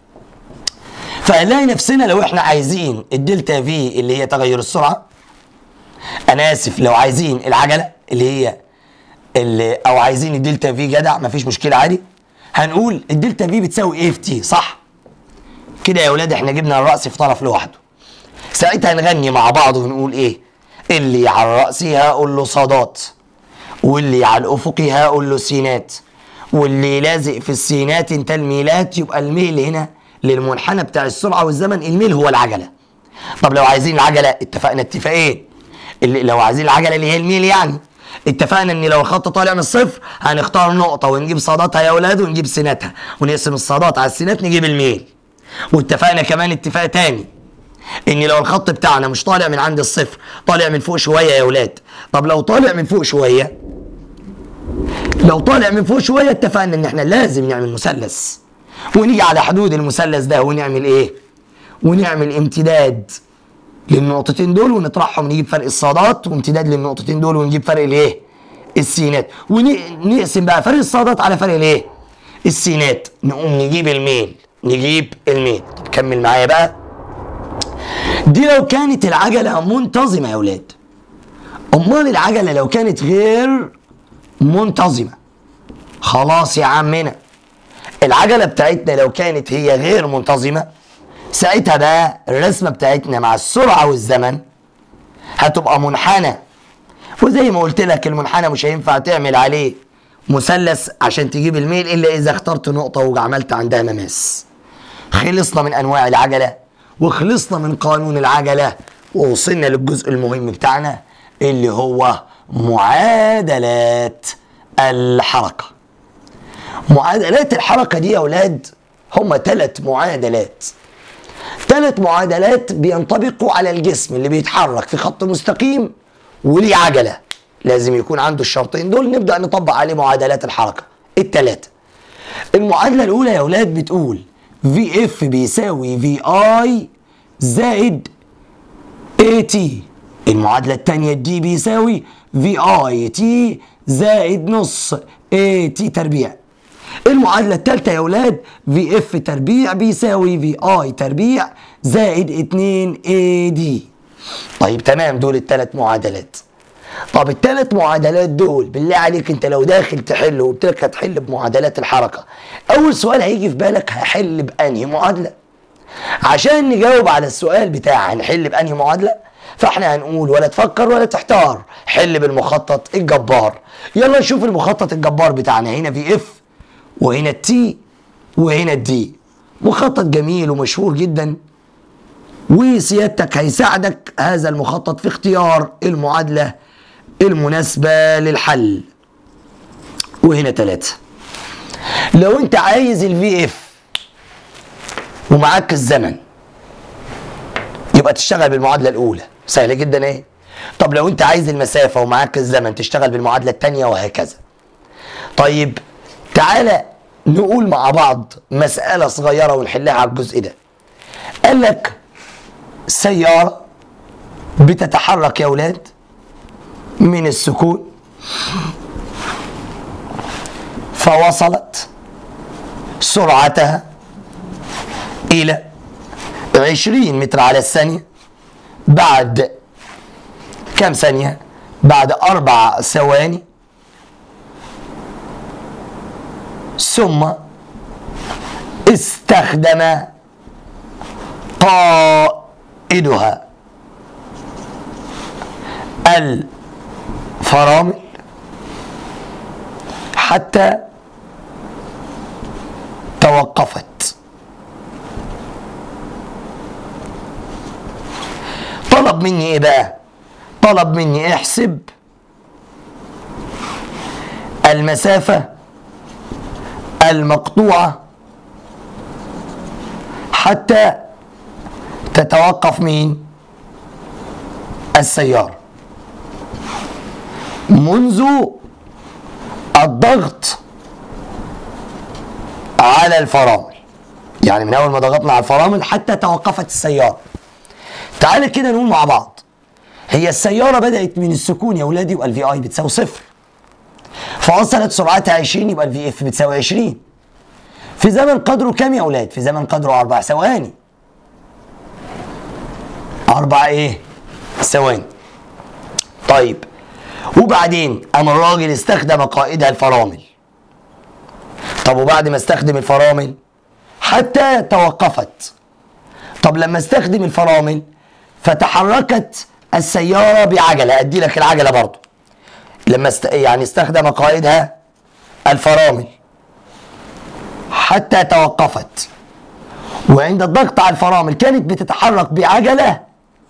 فهنلاقي نفسنا لو احنا عايزين الدلتا في اللي هي تغير السرعه انا اسف لو عايزين العجله اللي هي اللي او عايزين الدلتا في جدع مفيش مشكله عادي هنقول الدلتا في بتساوي ايه في تي صح كده يا اولاد احنا جبنا الراس في طرف لوحده ساعتها نغني مع بعض ونقول ايه اللي على الراس هقول له صادات واللي على الافق هقول له سينات واللي لازق في السينات انت الميلات يبقى الميل هنا للمنحنى بتاع السرعه والزمن الميل هو العجله طب لو عايزين العجله اتفقنا اتفاقين اللي لو عايزين العجله اللي هي الميل يعني اتفقنا ان لو الخط طالع من الصفر هنختار نقطه ونجيب صاداتها يا اولاد ونجيب سيناتها ونقسم الصادات على السينات نجيب الميل واتفقنا كمان اتفاق تاني ان لو الخط بتاعنا مش طالع من عند الصفر طالع من فوق شويه يا اولاد طب لو طالع من فوق شويه لو طالع من فوق شويه اتفقنا ان احنا لازم نعمل مثلث ونيجي على حدود المثلث ده ونعمل ايه ونعمل امتداد للنقطتين دول ونطرحهم نجيب فرق الصادات وامتداد للنقطتين دول ونجيب فرق الايه السينات ونقسم بقى فرق الصادات على فرق الايه السينات نقوم نجيب الميل نجيب الميل طب كمل معايا بقى دي لو كانت العجلة منتظمة يا ولاد أمال العجلة لو كانت غير منتظمة خلاص يا عمنا العجلة بتاعتنا لو كانت هي غير منتظمة ساعتها بقى الرسمة بتاعتنا مع السرعة والزمن هتبقى منحنى وزي ما قلت لك المنحنى مش هينفع تعمل عليه مثلث عشان تجيب الميل إلا إذا اخترت نقطة وعملت عندها مماس خلصنا من أنواع العجلة وخلصنا من قانون العجلة ووصلنا للجزء المهم بتاعنا اللي هو معادلات الحركة معادلات الحركة دي يا أولاد هما ثلاث معادلات ثلاث معادلات بينطبقوا على الجسم اللي بيتحرك في خط مستقيم وليه عجلة لازم يكون عنده الشرطين دول نبدأ نطبق عليه معادلات الحركة الثلاثة المعادلة الأولى يا أولاد بتقول في اف بيساوي في اي زائد اي تي المعادلة الثانية دي بيساوي في اي تي زائد نص اي تي تربيع المعادلة الثالثة يا أولاد في اف تربيع بيساوي في اي تربيع زائد 2 اي دي طيب تمام دول الثلاث معادلات طب الثلاث معادلات دول بالله عليك انت لو داخل تحل وقلت لك هتحل بمعادلات الحركه اول سؤال هيجي في بالك هحل بانهي معادله عشان نجاوب على السؤال بتاع هنحل بانهي معادله فاحنا هنقول ولا تفكر ولا تحتار حل بالمخطط الجبار يلا نشوف المخطط الجبار بتاعنا هنا في اف وهنا التي وهنا الدي مخطط جميل ومشهور جدا وسيادتك هيساعدك هذا المخطط في اختيار المعادله المناسبة للحل وهنا ثلاثة لو انت عايز الفي اف ومعاك الزمن يبقى تشتغل بالمعادلة الأولى سهلة جدا ايه طب لو انت عايز المسافة ومعاك الزمن تشتغل بالمعادلة الثانية وهكذا طيب تعالى نقول مع بعض مسألة صغيرة ونحلها على الجزء ده قال لك سيارة بتتحرك يا ولاد من السكون فوصلت سرعتها إلى 20 متر على الثانية بعد كم ثانية؟ بعد أربع ثواني ثم استخدم قائدها الفرامل حتى توقفت طلب مني ايه بقى طلب مني احسب المسافة المقطوعة حتى تتوقف مين السيارة منذ الضغط على الفرامل يعني من اول ما ضغطنا على الفرامل حتى توقفت السيارة تعالى كده نقول مع بعض هي السيارة بدأت من السكون يا ولادي يبقى الفي اي بتساوي صفر فوصلت سرعتها 20 يبقى الفي اف بتساوي 20 في زمن قدره كام يا اولاد؟ في زمن قدره اربع ثواني اربع ايه؟ ثواني طيب وبعدين قام الراجل استخدم قائدها الفرامل طب وبعد ما استخدم الفرامل حتى توقفت طب لما استخدم الفرامل فتحركت السيارة بعجلة أدي لك العجلة برضو لما است... يعني استخدم قائدها الفرامل حتى توقفت وعند الضغط على الفرامل كانت بتتحرك بعجلة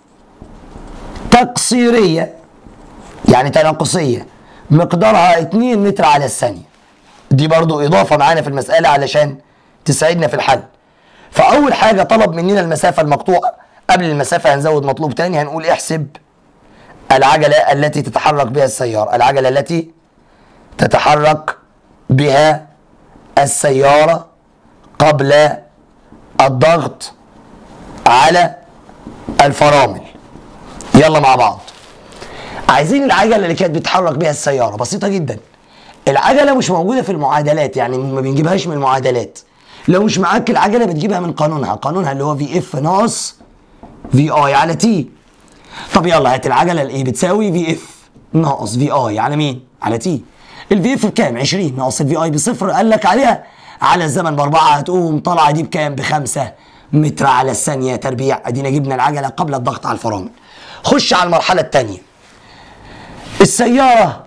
تقصيرية يعني تناقصية مقدارها 2 متر على الثانية دي برضو إضافة معانا في المسألة علشان تساعدنا في الحل فأول حاجة طلب مننا المسافة المقطوعة قبل المسافة هنزود مطلوب تاني هنقول احسب العجلة التي تتحرك بها السيارة العجلة التي تتحرك بها السيارة قبل الضغط على الفرامل يلا مع بعض عايزين العجلة اللي كانت بتتحرك بها السيارة بسيطة جدا العجلة مش موجودة في المعادلات يعني ما بنجيبهاش من المعادلات لو مش معاك العجلة بتجيبها من قانونها قانونها اللي هو في اف ناقص في اي على تي طب يلا هات العجلة الايه بتساوي في اف ناقص في اي على مين؟ على تي الفي اف بكام؟ 20 ناقص الفي اي بصفر قال لك عليها على الزمن باربعة هتقوم طالعة دي بكام؟ بخمسة متر على الثانية تربيع ادينا جبنا العجلة قبل الضغط على الفرامل خش على المرحلة الثانية السيارة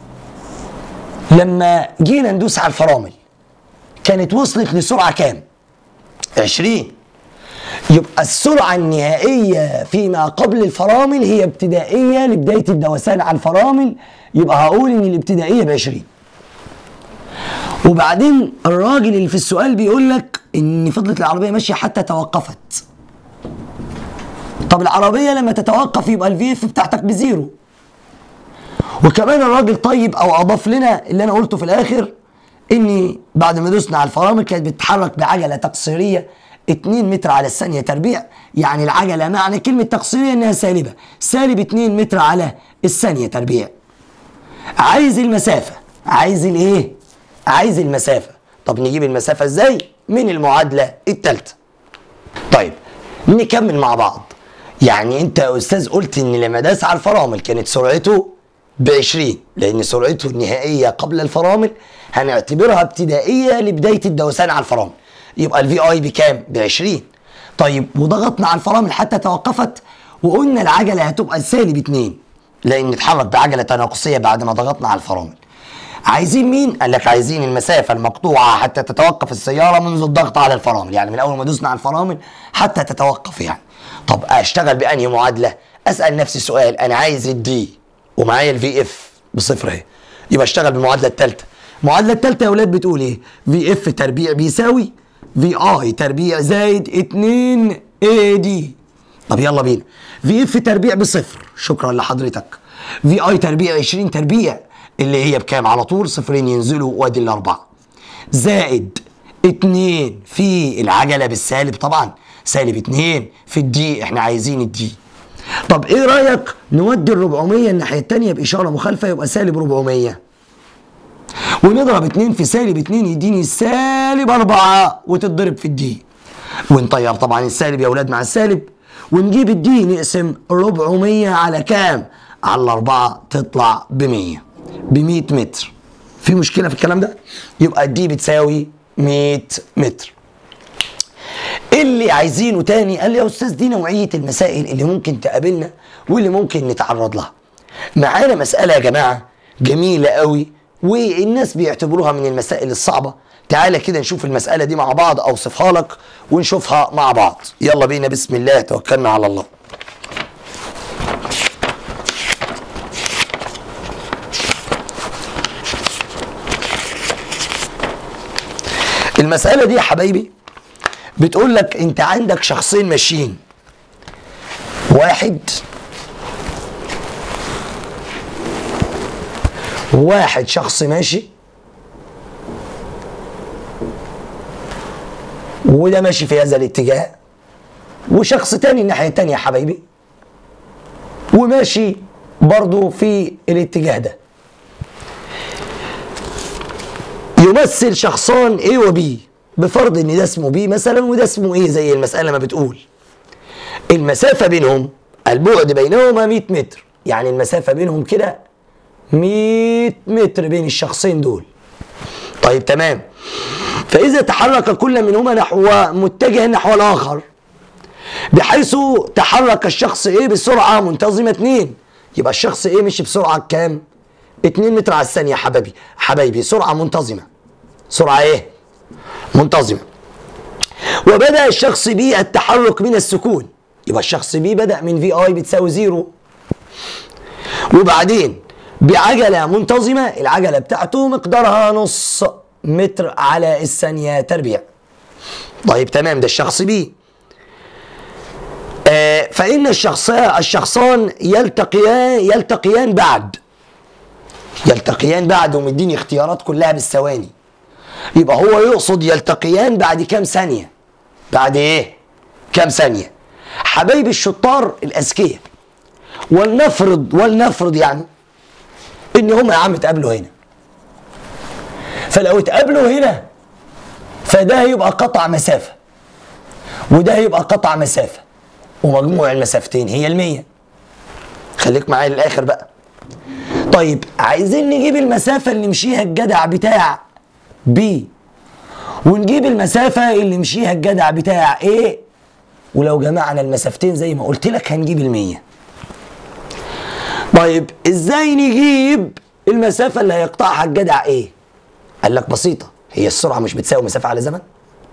لما جينا ندوس على الفرامل كانت وصلت لسرعة كام؟ 20 يبقى السرعة النهائية فيما قبل الفرامل هي ابتدائية لبداية الدوسان على الفرامل يبقى هقول ان الابتدائية ب 20 وبعدين الراجل اللي في السؤال بيقول لك ان فضلت العربية ماشية حتى توقفت طب العربية لما تتوقف يبقى الفي اف بتاعتك بزيرو وكمان الراجل طيب او اضاف لنا اللي انا قلته في الاخر اني بعد ما دوسنا على الفرامل كانت بتتحرك بعجله تقصيريه 2 متر على الثانيه تربيع يعني العجله معنى كلمه تقصيريه انها سالبه سالب 2 متر على الثانيه تربيع عايز المسافه عايز الايه عايز المسافه طب نجيب المسافه ازاي من المعادله الثالثه طيب نكمل مع بعض يعني انت يا استاذ قلت ان لما داس على الفرامل كانت سرعته ب 20 لان سرعته النهائيه قبل الفرامل هنعتبرها ابتدائيه لبدايه الدوسان على الفرامل يبقى الفي اي بكام؟ ب 20 طيب وضغطنا على الفرامل حتى توقفت وقلنا العجله هتبقى سالب 2 لان اتحرك بعجله تناقصيه بعد ما ضغطنا على الفرامل عايزين مين؟ قال لك عايزين المسافة المقطوعة حتى تتوقف السيارة منذ الضغط على الفرامل، يعني من أول ما دوسنا على الفرامل حتى تتوقف يعني. طب أشتغل بأنهي معادلة؟ أسأل نفسي سؤال أنا عايز الدي ومعايا الفي اف بصفر اهي يبقى اشتغل بالمعادله الثالثه المعادله الثالثه يا اولاد بتقول ايه في اف تربيع بيساوي في اي تربيع زائد 2 اي دي طب يلا بينا في اف تربيع بصفر شكرا لحضرتك في اي تربيع 20 تربيع اللي هي بكام على طول صفرين ينزلوا وادي الاربعه زائد 2 في العجله بالسالب طبعا سالب 2 في الدي احنا عايزين الدي طب ايه رايك نودي ال 400 الناحيه الثانيه باشاره مخالفه يبقى سالب 400 ونضرب 2 في سالب 2 يديني سالب 4 وتتضرب في الدي ونطير طبعا السالب يا اولاد مع السالب ونجيب الدي نقسم 400 على كام؟ على 4 تطلع ب 100 ب 100 متر في مشكله في الكلام ده؟ يبقى الدي بتساوي 100 متر اللي عايزينه تاني قال لي يا استاذ دي نوعيه المسائل اللي ممكن تقابلنا واللي ممكن نتعرض لها معانا مساله يا جماعه جميله قوي والناس بيعتبروها من المسائل الصعبه تعالى كده نشوف المساله دي مع بعض اوصفها لك ونشوفها مع بعض يلا بينا بسم الله توكلنا على الله المسألة دي يا حبايبي بتقول لك انت عندك شخصين ماشيين واحد واحد شخص ماشي وده ماشي في هذا الاتجاه وشخص تاني الناحية التانية يا حبايبي وماشي برضو في الاتجاه ده يمثل شخصان A و B بفرض ان ده اسمه بي مثلا وده اسمه ايه زي المساله ما بتقول المسافه بينهم البعد بينهما 100 متر يعني المسافه بينهم كده 100 متر بين الشخصين دول طيب تمام فإذا تحرك كل منهما نحو متجه نحو الآخر بحيث تحرك الشخص A بسرعة منتظمة 2 يبقى الشخص A مشي بسرعة كام؟ 2 متر على الثانية حبايبي حبايبي سرعة منتظمة سرعة إيه؟ منتظمة وبدأ الشخص B التحرك من السكون يبقى الشخص B بدأ من في اي بتساوي زيرو وبعدين بعجلة منتظمة العجلة بتاعته مقدارها نص متر على الثانية تربيع طيب تمام ده الشخص بي آه فإن الشخص الشخصان يلتقيان يلتقيان بعد يلتقيان بعد ومديني اختيارات كلها بالثواني يبقى هو يقصد يلتقيان بعد كام ثانية بعد ايه كام ثانية حبايبي الشطار الأذكياء ولنفرض ولنفرض يعني ان هم يا عم اتقابلوا هنا فلو اتقابلوا هنا فده هيبقى قطع مسافة وده هيبقى قطع مسافة ومجموع المسافتين هي المية خليك معايا للآخر بقى طيب عايزين نجيب المسافة اللي مشيها الجدع بتاع بي ونجيب المسافة اللي مشيها الجدع بتاع ايه ولو جمعنا المسافتين زي ما قلت لك هنجيب المية طيب ازاي نجيب المسافة اللي هيقطعها الجدع ايه قال لك بسيطة هي السرعة مش بتساوي مسافة على زمن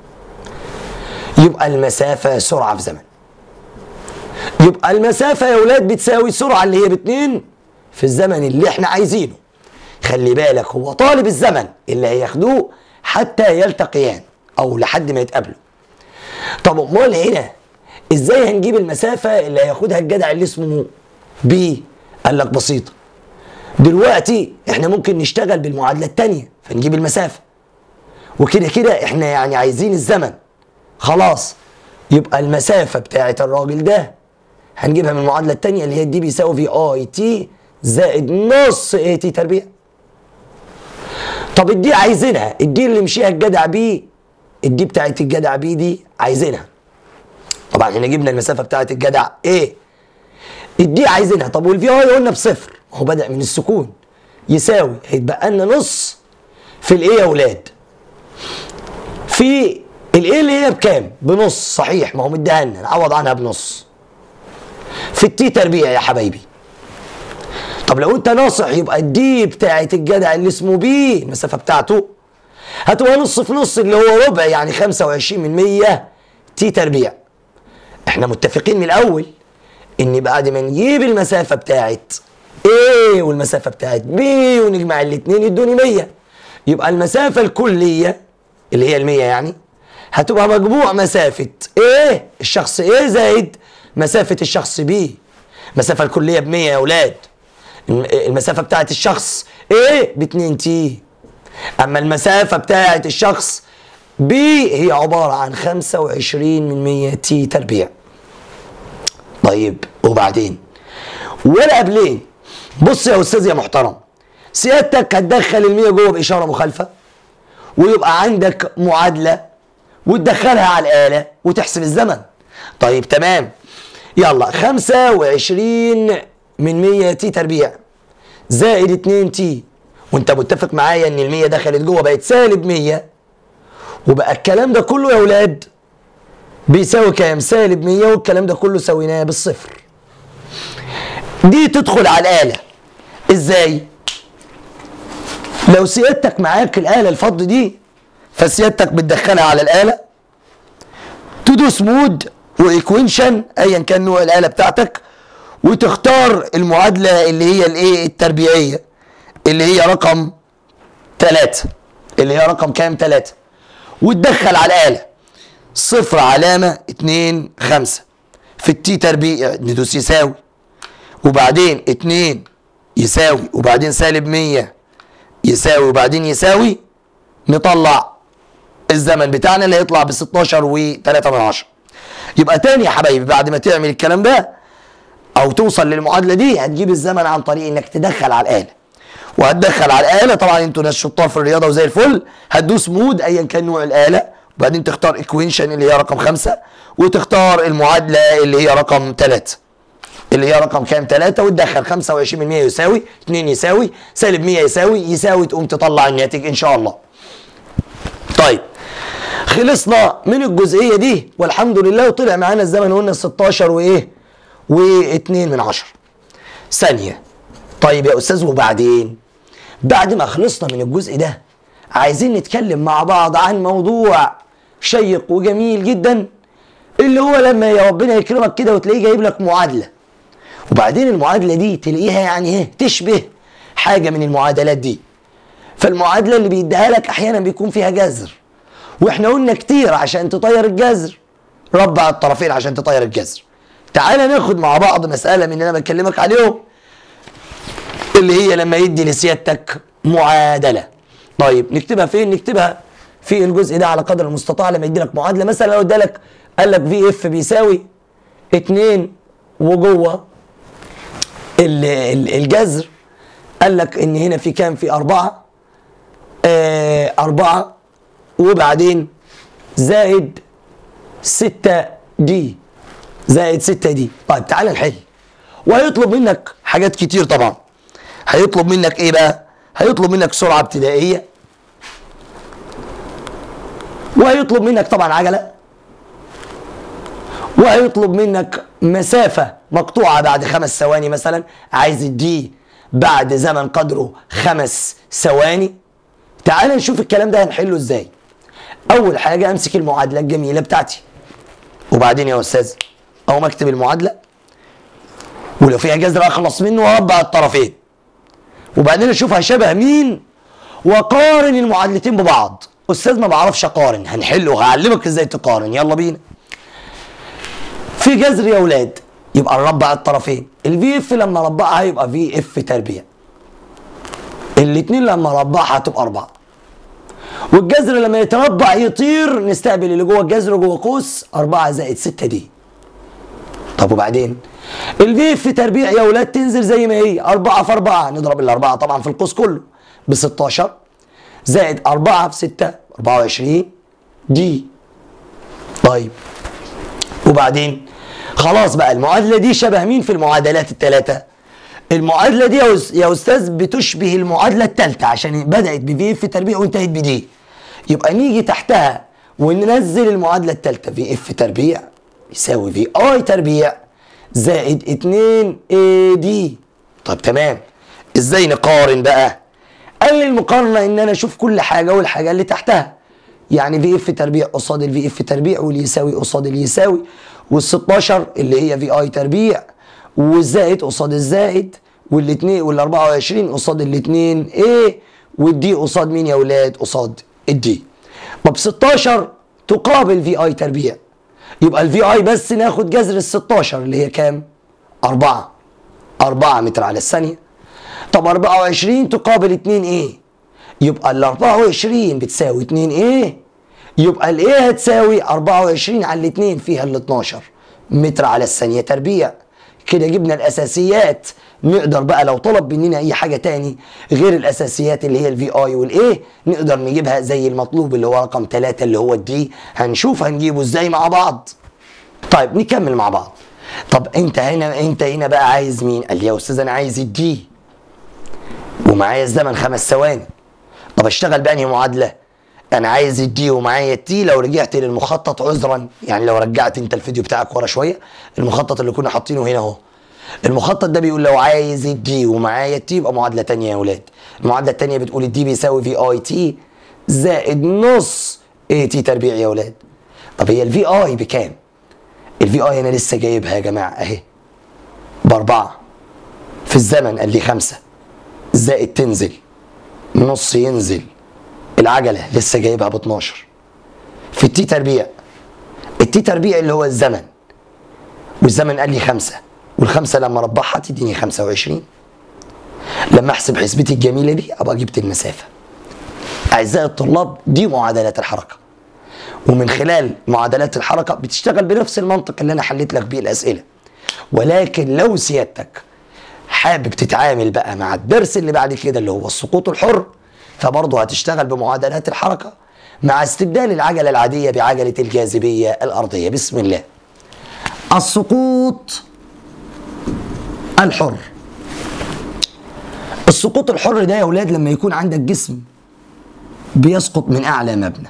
يبقى المسافة سرعة في زمن يبقى المسافة يا ولاد بتساوي السرعة اللي هي باتنين في الزمن اللي احنا عايزينه خلي بالك هو طالب الزمن اللي هياخدوه حتى يلتقيان او لحد ما يتقابلوا طب امال هنا ازاي هنجيب المسافة اللي هياخدها الجدع اللي اسمه بي قال لك بسيطة دلوقتي احنا ممكن نشتغل بالمعادلة التانية فنجيب المسافة وكده كده احنا يعني عايزين الزمن خلاص يبقى المسافة بتاعت الراجل ده هنجيبها من المعادلة التانية اللي هي دي بيساوي في اي تي زائد نص اي تي تربيع طب الدي عايزينها الدي اللي مشيها الجدع بي الدي بتاعت الجدع بي دي عايزينها طبعا احنا جبنا المسافة بتاعت الجدع ايه الدي عايزينها طب والفي اي قلنا بصفر هو بدأ من السكون يساوي هيتبقى لنا نص في الايه يا اولاد في الايه اللي هي بكام بنص صحيح ما هو مديها لنا نعوض عنها بنص في التي تربيع يا حبايبي طب لو انت ناصح يبقى الدي بتاعت الجدع اللي اسمه بي المسافه بتاعته هتبقى نص في نص اللي هو ربع يعني 25 من 100 تي تربيع احنا متفقين من الاول ان بعد ما نجيب المسافه بتاعت A والمسافه بتاعت B ونجمع الاثنين يدوني 100 يبقى المسافه الكليه اللي هي ال 100 يعني هتبقى مجموع مسافه A الشخص A زائد مسافه الشخص B المسافه الكليه ب 100 يا اولاد المسافه بتاعت الشخص A ب 2 تي اما المسافه بتاعت الشخص B هي عباره عن 25 من 100 تي تربيع طيب وبعدين ولا قبلين بص يا استاذ يا محترم سيادتك هتدخل المية جوه باشاره مخالفه ويبقى عندك معادله وتدخلها على الاله وتحسب الزمن طيب تمام يلا 25 من 100 تي تربيع زائد 2 تي وانت متفق معايا ان ال 100 دخلت جوه بقت سالب 100 وبقى الكلام ده كله يا اولاد بيساوي كام؟ سالب 100 والكلام ده كله سويناه بالصفر. دي تدخل على الآلة. ازاي؟ لو سيادتك معاك الآلة الفض دي فسيادتك بتدخلها على الآلة تدوس مود وايكوينشن ايا كان نوع الآلة بتاعتك وتختار المعادلة اللي هي الايه التربيعية اللي هي رقم 3 اللي هي رقم كام 3 وتدخل على الآلة صفر علامة اتنين خمسة في التي تربيع ندوس يساوي وبعدين اتنين يساوي وبعدين سالب مية يساوي وبعدين يساوي نطلع الزمن بتاعنا اللي هيطلع ب 16 و3 من عشرة يبقى تاني يا حبايبي بعد ما تعمل الكلام ده او توصل للمعادله دي هتجيب الزمن عن طريق انك تدخل على الاله وهتدخل على الاله طبعا انتوا ناس شطار في الرياضه وزي الفل هتدوس مود ايا كان نوع الاله وبعدين تختار ايكوينشن اللي هي رقم خمسة وتختار المعادلة اللي هي رقم ثلاثة اللي هي رقم كام 3 وتدخل 25% يساوي 2 يساوي سالب 100 يساوي يساوي تقوم تطلع الناتج ان شاء الله طيب خلصنا من الجزئيه دي والحمد لله وطلع معانا الزمن قلنا 16 وايه و2 من 10 ثانيه طيب يا استاذ وبعدين بعد ما خلصنا من الجزء ده عايزين نتكلم مع بعض عن موضوع شيق وجميل جدا اللي هو لما يا ربنا يكرمك كده وتلاقيه جايب لك معادله وبعدين المعادله دي تلاقيها يعني ايه تشبه حاجه من المعادلات دي فالمعادله اللي بيديها لك احيانا بيكون فيها جذر واحنا قلنا كتير عشان تطير الجذر ربع الطرفين عشان تطير الجذر تعالى ناخد مع بعض مساله من اللي انا بكلمك عليهم اللي هي لما يدي لسيادتك معادله طيب نكتبها فين نكتبها في الجزء ده على قدر المستطاع لما يدي لك معادله مثلا لو ادالك قال لك في اف بيساوي 2 وجوه ال- ال- الجذر قال لك ان هنا في كام في أربعة آه أربعة وبعدين زائد ستة دي زائد ستة دي طيب تعال نحل وهيطلب منك حاجات كتير طبعا هيطلب منك ايه بقى هيطلب منك سرعة ابتدائية وهيطلب منك طبعا عجلة وهيطلب منك مسافة مقطوعة بعد خمس ثواني مثلا عايز الدي بعد زمن قدره خمس ثواني تعال نشوف الكلام ده هنحله ازاي اول حاجة امسك المعادلة الجميلة بتاعتي وبعدين يا استاذ اقوم اكتب المعادلة ولو فيها جذر اخلص منه واربع الطرفين وبعدين اشوفها شبه مين وقارن المعادلتين ببعض استاذ ما بعرفش اقارن هنحله وهعلمك ازاي تقارن يلا بينا في جذر يا اولاد يبقى نربع الطرفين الفي اف لما ربعها يبقى في اف تربيع الاثنين لما ربعها هتبقى اربعه والجذر لما يتربع يطير نستقبل اللي جوه الجذر جوه قوس 4 زائد 6 دي طب وبعدين الفي اف تربيع يا اولاد تنزل زي ما هي 4 في 4 نضرب الاربعه طبعا في القوس كله ب 16 زائد 4 في 6 24 دي طيب وبعدين خلاص بقى المعادله دي شبه مين في المعادلات الثلاثه المعادله دي يا أس- يا استاذ بتشبه المعادله الثالثه عشان بدات بفي اف تربيع وانتهت بدي يبقى نيجي تحتها وننزل المعادله الثالثه في اف تربيع يساوي في اي تربيع زائد 2 اي دي طب تمام ازاي نقارن بقى قال لي المقارنه ان انا اشوف كل حاجه والحاجه اللي تحتها يعني في اف تربيع قصاد الفي اف تربيع واللي يساوي قصاد اللي يساوي وال16 اللي هي في اي تربيع والزائد قصاد الزائد والاثنين وال24 قصاد الاثنين ايه والدي قصاد مين يا اولاد قصاد الدي طب 16 تقابل في اي تربيع يبقى الفي اي بس ناخد جذر ال 16 اللي هي كام 4 4 متر على الثانيه طب 24 تقابل 2 ايه يبقى ال 24 بتساوي 2 ايه يبقى الايه هتساوي 24 على الاثنين فيها ال 12 متر على الثانيه تربيع كده جبنا الاساسيات نقدر بقى لو طلب مننا اي حاجه تاني غير الاساسيات اللي هي الفي اي والايه نقدر نجيبها زي المطلوب اللي هو رقم 3 اللي هو الدي هنشوف هنجيبه ازاي مع بعض طيب نكمل مع بعض طب انت هنا انت هنا بقى عايز مين قال لي يا استاذ انا عايز الدي ومعايا الزمن خمس ثواني طب اشتغل بأنهي معادلة انا عايز الدي ومعايا التي لو رجعت للمخطط عذرا يعني لو رجعت انت الفيديو بتاعك ورا شوية المخطط اللي كنا حاطينه هنا اهو المخطط ده بيقول لو عايز الدي ومعايا التي يبقى معادلة تانية يا ولاد المعادلة التانية بتقول الدي بيساوي في اي تي زائد نص اي تي تربيع يا ولاد طب هي الفي اي بكام الفي اي انا لسه جايبها يا جماعة اهي باربعة في الزمن قال لي خمسة زائد تنزل نص ينزل العجله لسه جايبها ب 12 في التي تربيع التي تربيع اللي هو الزمن والزمن قال لي خمسه والخمسه لما ربعها تديني 25 لما احسب حسبتي الجميله دي ابقى جبت المسافه اعزائي الطلاب دي معادلات الحركه ومن خلال معادلات الحركه بتشتغل بنفس المنطق اللي انا حليت لك بيه الاسئله ولكن لو سيادتك حابب تتعامل بقى مع الدرس اللي بعد كده اللي هو السقوط الحر فبرضه هتشتغل بمعادلات الحركة مع استبدال العجلة العادية بعجلة الجاذبية الأرضية بسم الله السقوط الحر السقوط الحر ده يا اولاد لما يكون عندك جسم بيسقط من اعلى مبنى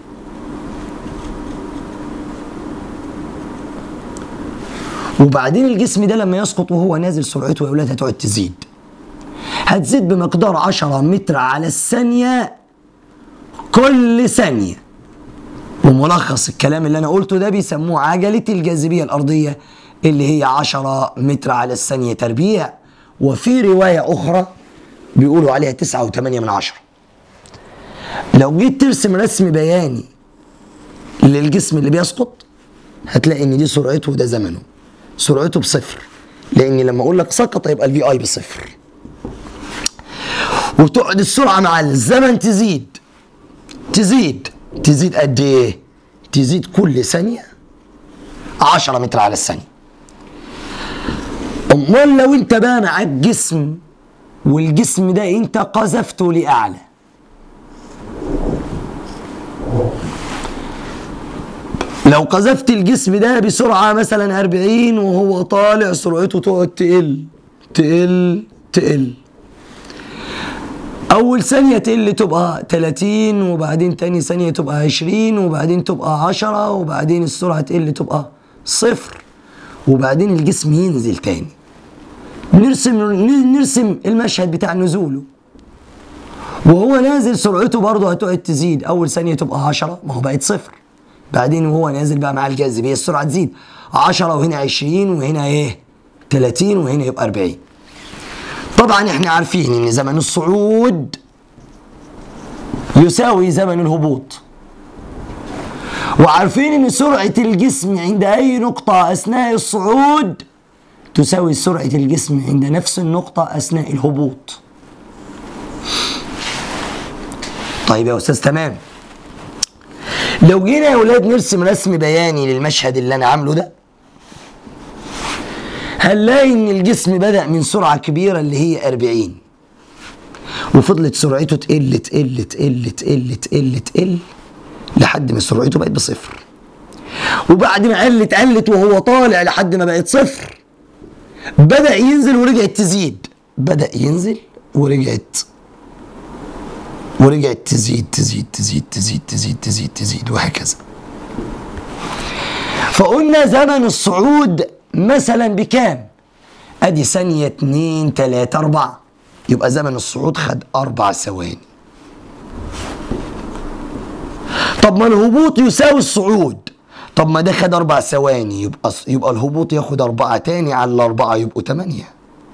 وبعدين الجسم ده لما يسقط وهو نازل سرعته يا اولاد هتقعد تزيد هتزيد بمقدار 10 متر على الثانية كل ثانية وملخص الكلام اللي انا قلته ده بيسموه عجلة الجاذبية الارضية اللي هي 10 متر على الثانية تربيع وفي رواية اخرى بيقولوا عليها 9.8 من عشرة لو جيت ترسم رسم بياني للجسم اللي بيسقط هتلاقي ان دي سرعته وده زمنه سرعته بصفر لان لما اقول لك سقط يبقى الفي اي بصفر وتقعد السرعه مع الزمن تزيد تزيد تزيد قد ايه تزيد كل ثانيه 10 متر على الثانيه امال لو انت بقى معاك جسم والجسم ده انت قذفته لاعلى لو قذفت الجسم ده بسرعة مثلا 40 وهو طالع سرعته تقعد تقل تقل تقل أول ثانية تقل تبقى 30 وبعدين تاني ثانية تبقى 20 وبعدين تبقى 10 وبعدين السرعة تقل تبقى صفر وبعدين الجسم ينزل تاني نرسم نرسم المشهد بتاع نزوله وهو نازل سرعته برضه هتقعد تزيد أول ثانية تبقى 10 ما هو بقت صفر بعدين وهو نازل بقى مع الجاذبيه السرعه تزيد 10 وهنا 20 وهنا ايه 30 وهنا يبقى 40 طبعا احنا عارفين ان زمن الصعود يساوي زمن الهبوط وعارفين ان سرعه الجسم عند اي نقطه اثناء الصعود تساوي سرعه الجسم عند نفس النقطه اثناء الهبوط طيب يا استاذ تمام لو جينا يا ولاد نرسم رسم بياني للمشهد اللي انا عامله ده هنلاقي ان الجسم بدأ من سرعة كبيرة اللي هي 40 وفضلت سرعته تقل تقل تقل تقل تقل تقل لحد ما سرعته بقت بصفر وبعد ما قلت قلت وهو طالع لحد ما بقت صفر بدأ ينزل ورجعت تزيد بدأ ينزل ورجعت ورجعت تزيد تزيد تزيد تزيد تزيد تزيد تزيد وهكذا فقلنا زمن الصعود مثلا بكام ادي ثانية اتنين تلاتة اربعة يبقى زمن الصعود خد اربع ثواني طب ما الهبوط يساوي الصعود طب ما ده خد اربع ثواني يبقى يبقى الهبوط ياخد اربعة تاني على الاربعة يبقوا تمانية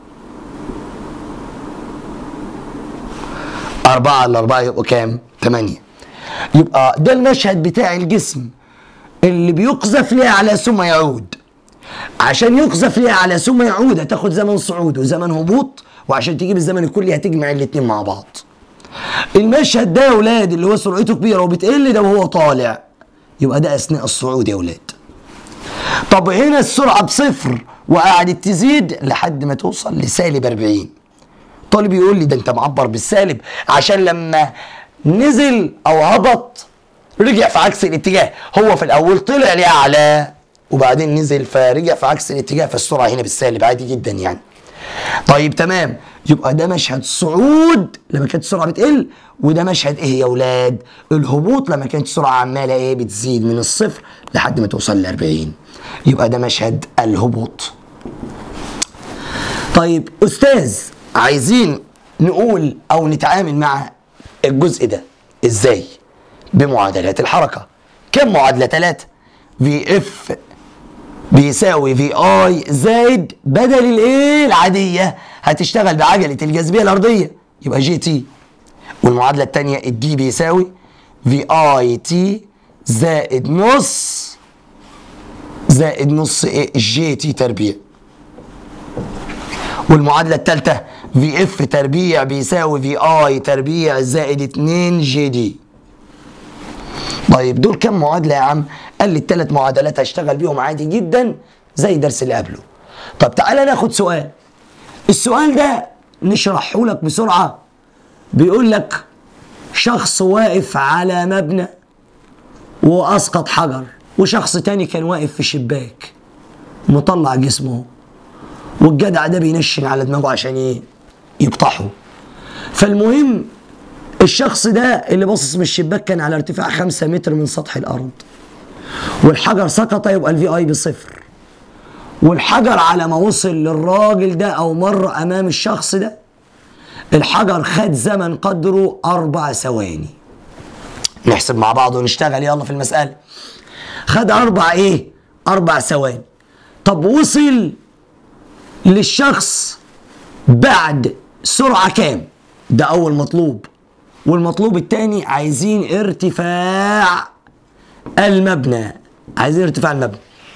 أربعة على أربعة يبقوا كام؟ تمانية يبقى ده المشهد بتاع الجسم اللي بيقذف لأعلى ثم يعود عشان يقذف لأعلى ثم يعود هتاخد زمن صعود وزمن هبوط وعشان تجيب الزمن الكلي هتجمع الاتنين مع بعض المشهد ده يا ولاد اللي هو سرعته كبيرة وبتقل ده وهو طالع يبقى ده أثناء الصعود يا ولاد طب هنا السرعة بصفر وقعدت تزيد لحد ما توصل لسالب 40 طالب يقول لي ده انت معبر بالسالب عشان لما نزل او هبط رجع في عكس الاتجاه هو في الاول طلع لاعلى وبعدين نزل فرجع في عكس الاتجاه فالسرعه هنا بالسالب عادي جدا يعني طيب تمام يبقى ده مشهد صعود لما كانت السرعه بتقل وده مشهد ايه يا اولاد الهبوط لما كانت السرعه عماله ايه بتزيد من الصفر لحد ما توصل ل 40 يبقى ده مشهد الهبوط طيب استاذ عايزين نقول او نتعامل مع الجزء ده ازاي بمعادلات الحركه كم معادله ثلاثه في اف بيساوي في اي زائد بدل الايه العاديه هتشتغل بعجله الجاذبيه الارضيه يبقى جي تي والمعادله الثانيه الدي بيساوي في اي تي زائد نص زائد نص ايه جي تي تربيع والمعادله الثالثه في اف تربيع بيساوي في اي تربيع زائد 2 جي دي طيب دول كم معادله يا عم قال لي الثلاث معادلات هشتغل بيهم عادي جدا زي الدرس اللي قبله طب تعالى ناخد سؤال السؤال ده نشرحه لك بسرعه بيقول لك شخص واقف على مبنى واسقط حجر وشخص تاني كان واقف في شباك مطلع جسمه والجدع ده بينشن على دماغه عشان ايه يقطعه فالمهم الشخص ده اللي باصص من الشباك كان على ارتفاع 5 متر من سطح الارض والحجر سقط يبقى الفي اي بصفر والحجر على ما وصل للراجل ده او مر امام الشخص ده الحجر خد زمن قدره اربع ثواني نحسب مع بعض ونشتغل يلا في المسألة خد اربع ايه اربع ثواني طب وصل للشخص بعد سرعة كام ده اول مطلوب والمطلوب الثاني عايزين ارتفاع المبنى عايزين ارتفاع المبنى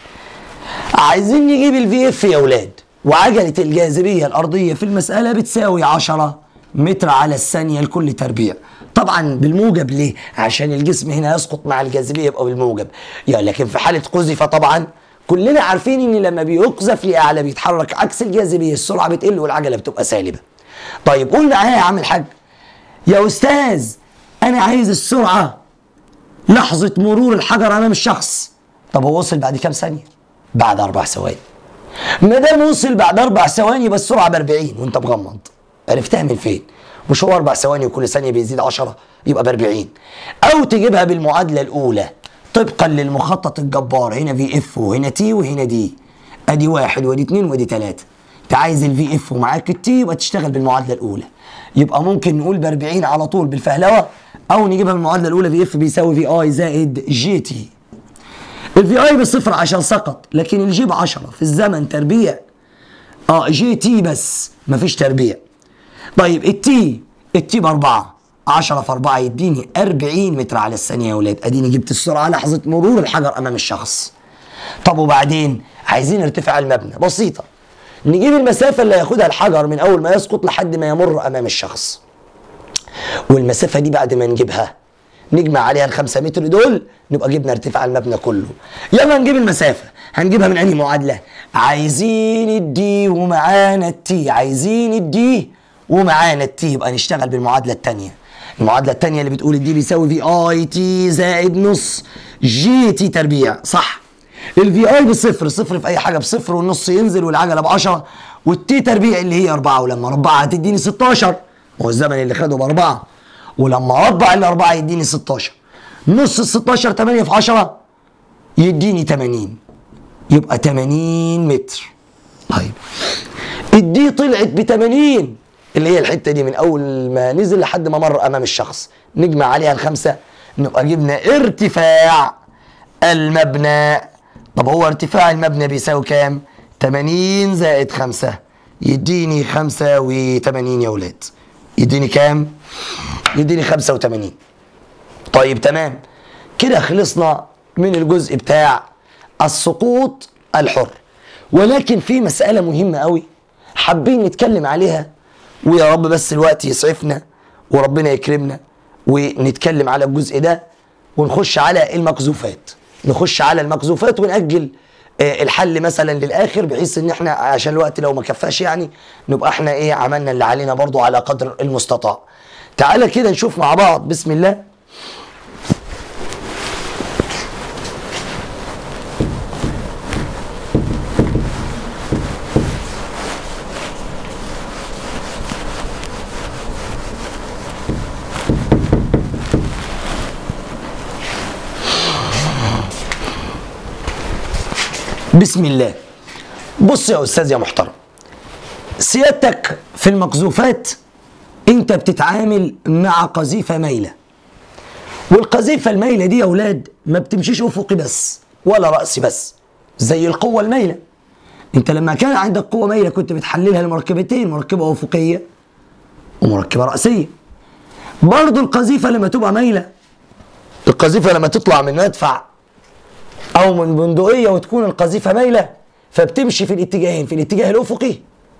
عايزين نجيب الفي اف يا اولاد وعجلة الجاذبية الأرضية في المسألة بتساوي 10 متر على الثانية لكل تربيع طبعا بالموجب ليه؟ عشان الجسم هنا يسقط مع الجاذبية يبقى بالموجب يعني لكن في حالة قذف طبعا كلنا عارفين ان لما بيقذف لأعلى بيتحرك عكس الجاذبية السرعة بتقل والعجلة بتبقى سالبة طيب قول معايا يا عم الحاج يا أستاذ أنا عايز السرعة لحظة مرور الحجر أمام الشخص طب هو وصل بعد كام ثانية؟ بعد أربع ثواني ما دام وصل بعد أربع ثواني بس السرعة ب 40 وأنت مغمض عرفتها من فين؟ مش هو أربع ثواني وكل ثانية بيزيد 10 يبقى ب 40 أو تجيبها بالمعادلة الأولى طبقا للمخطط الجبار هنا في اف وهنا تي وهنا دي ادي واحد وادي اتنين وادي تلاته انت عايز الفي اف ومعاك التي يبقى تشتغل بالمعادله الاولى يبقى ممكن نقول ب 40 على طول بالفهلوه او نجيبها بالمعادله الاولى في اف بيساوي في اي زائد جي تي الفي اي بصفر عشان سقط لكن الجي ب 10 في الزمن تربيع اه جي تي بس مفيش تربيع طيب التي التي ب 4 10 في 4 يديني 40 متر على الثانيه يا ولاد اديني جبت السرعه لحظه مرور الحجر امام الشخص طب وبعدين عايزين ارتفاع المبنى بسيطه نجيب المسافه اللي هياخدها الحجر من اول ما يسقط لحد ما يمر امام الشخص والمسافه دي بعد ما نجيبها نجمع عليها الخمسة متر دول نبقى جبنا ارتفاع المبنى كله يلا نجيب المسافة هنجيبها من أنهي معادلة عايزين الدي ومعانا التي عايزين الدي ومعانا التي يبقى نشتغل بالمعادلة التانية المعادلة التانية اللي بتقول الدي بيساوي في اي تي زائد نص جي تي تربيع صح الفي اي بصفر صفر في اي حاجة بصفر والنص ينزل والعجلة ب 10 والتي تربيع اللي هي 4 ولما اربعة هتديني 16 هو الزمن اللي خده بأربعة ولما اربع الاربعه يديني 16 نص ال 16 8 في 10 يديني 80 يبقى 80 متر طيب الدي طلعت ب 80 اللي هي الحته دي من اول ما نزل لحد ما مر امام الشخص نجمع عليها الخمسه نبقى جبنا ارتفاع المبنى طب هو ارتفاع المبنى بيساوي كام 80 زائد 5 يديني 85 يا ولاد يديني كام يديني 85 طيب تمام كده خلصنا من الجزء بتاع السقوط الحر ولكن في مسألة مهمة قوي حابين نتكلم عليها ويا رب بس الوقت يسعفنا وربنا يكرمنا ونتكلم على الجزء ده ونخش على المقذوفات نخش على المقذوفات ونأجل آه، الحل مثلا للاخر بحيث ان احنا عشان الوقت لو ما كفاش يعني نبقى احنا ايه عملنا اللي علينا برضو على قدر المستطاع تعالى كده نشوف مع بعض بسم الله بسم الله بص يا استاذ يا محترم سيادتك في المقذوفات انت بتتعامل مع قذيفه مايله والقذيفه المايله دي يا اولاد ما بتمشيش افقي بس ولا راسي بس زي القوه المايله انت لما كان عندك قوه مايله كنت بتحللها لمركبتين مركبه افقيه ومركبه راسيه برضه القذيفه لما تبقى مايله القذيفه لما تطلع من مدفع او من بندقيه وتكون القذيفه مايله فبتمشي في الاتجاهين في الاتجاه الافقي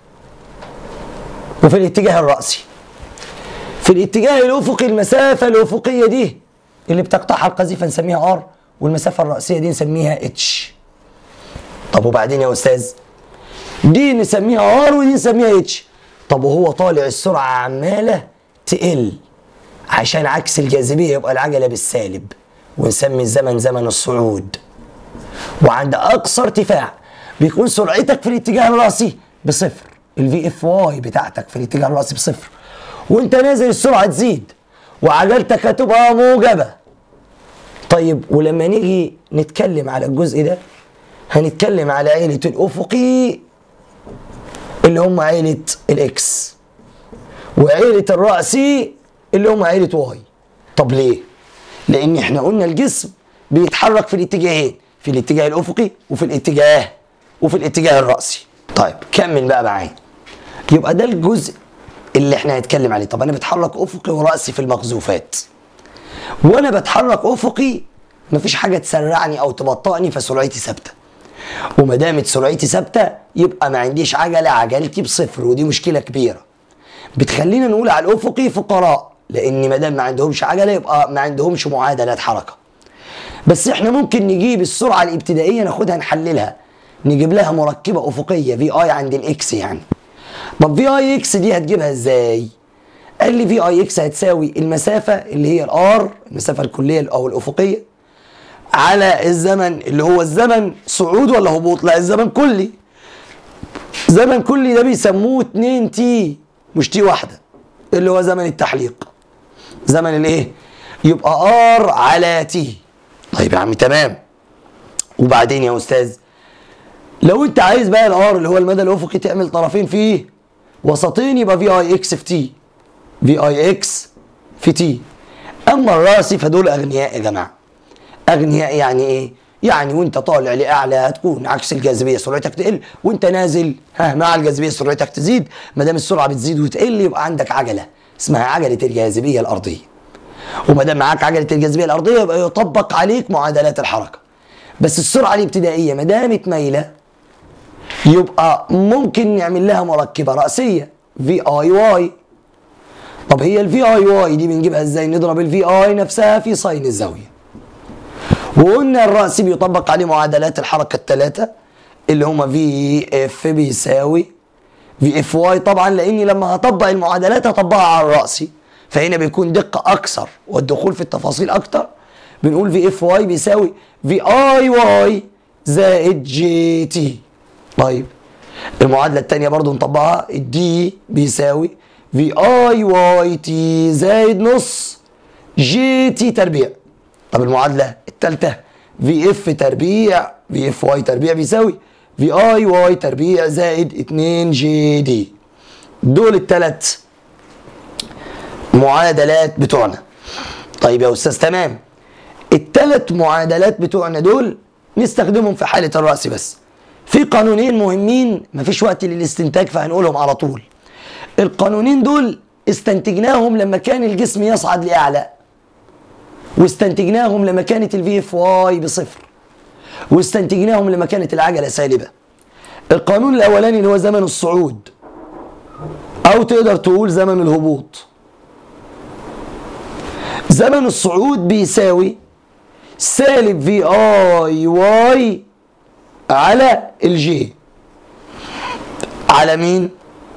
وفي الاتجاه الراسي في الاتجاه الافقي المسافه الافقيه دي اللي بتقطعها القذيفه نسميها ار والمسافه الراسيه دي نسميها اتش طب وبعدين يا استاذ دي نسميها ار ودي نسميها اتش طب وهو طالع السرعه عماله تقل عشان عكس الجاذبيه يبقى العجله بالسالب ونسمي الزمن زمن الصعود وعند اقصى ارتفاع بيكون سرعتك في الاتجاه الراسي بصفر الفي اف واي بتاعتك في الاتجاه الرأسي بصفر وانت نازل السرعة تزيد وعجلتك هتبقى موجبة طيب ولما نيجي نتكلم على الجزء ده هنتكلم على عيلة الأفقي اللي هم عيلة الإكس وعيلة الرأسي اللي هم عيلة واي طب ليه؟ لأن احنا قلنا الجسم بيتحرك في الاتجاهين في الاتجاه الأفقي وفي الاتجاه وفي الاتجاه الرأسي طيب كمل بقى معايا يبقى ده الجزء اللي احنا هنتكلم عليه طب انا بتحرك افقي وراسي في المقذوفات وانا بتحرك افقي مفيش حاجه تسرعني او تبطئني فسرعتي ثابته وما دامت سرعتي ثابته يبقى ما عنديش عجله عجلتي بصفر ودي مشكله كبيره بتخلينا نقول على الافقي فقراء لان ما دام ما عندهمش عجله يبقى ما عندهمش معادلات حركه بس احنا ممكن نجيب السرعه الابتدائيه ناخدها نحللها نجيب لها مركبه افقيه في اي عند الاكس يعني طب في اي اكس دي هتجيبها ازاي قال لي في اي اكس هتساوي المسافه اللي هي الار المسافه الكليه او الافقيه على الزمن اللي هو الزمن صعود ولا هبوط لا الزمن كلي زمن كلي ده بيسموه 2 تي مش تي واحده اللي هو زمن التحليق زمن الايه يبقى ار على تي طيب يا عم تمام وبعدين يا استاذ لو انت عايز بقى الار اللي هو المدى الافقي تعمل طرفين فيه وسطين يبقى في اي اكس في تي في اي اكس في تي اما الراسي فدول اغنياء يا جماعه اغنياء يعني ايه يعني وانت طالع لاعلى هتكون عكس الجاذبيه سرعتك تقل وانت نازل ها مع الجاذبيه سرعتك تزيد ما دام السرعه بتزيد وتقل يبقى عندك عجله اسمها عجله الجاذبيه الارضيه وما دام معاك عجله الجاذبيه الارضيه يبقى يطبق عليك معادلات الحركه بس السرعه الابتدائيه ما دامت مايله يبقى ممكن نعمل لها مركبه راسيه في اي واي طب هي الفي اي واي دي بنجيبها ازاي نضرب الفي اي نفسها في ساين الزاويه وقلنا الرأسي بيطبق عليه معادلات الحركة الثلاثة اللي هما في اف بيساوي في اف واي طبعا لاني لما هطبق المعادلات هطبقها على الرأسي فهنا بيكون دقة أكثر والدخول في التفاصيل أكثر بنقول في اف واي بيساوي في اي واي زائد جي تي طيب المعادلة الثانية برضو نطبقها الدي بيساوي في اي واي تي زائد نص جي تي تربيع طب المعادلة الثالثة في اف تربيع في اف واي تربيع بيساوي في اي واي تربيع زائد 2 جي دي دول الثلاث معادلات بتوعنا طيب يا استاذ تمام الثلاث معادلات بتوعنا دول نستخدمهم في حالة الرأس بس في قانونين مهمين مفيش وقت للاستنتاج فهنقولهم على طول القانونين دول استنتجناهم لما كان الجسم يصعد لأعلى واستنتجناهم لما كانت الفي اف واي بصفر واستنتجناهم لما كانت العجله سالبه القانون الاولاني اللي هو زمن الصعود او تقدر تقول زمن الهبوط زمن الصعود بيساوي سالب في اي واي على الجي على مين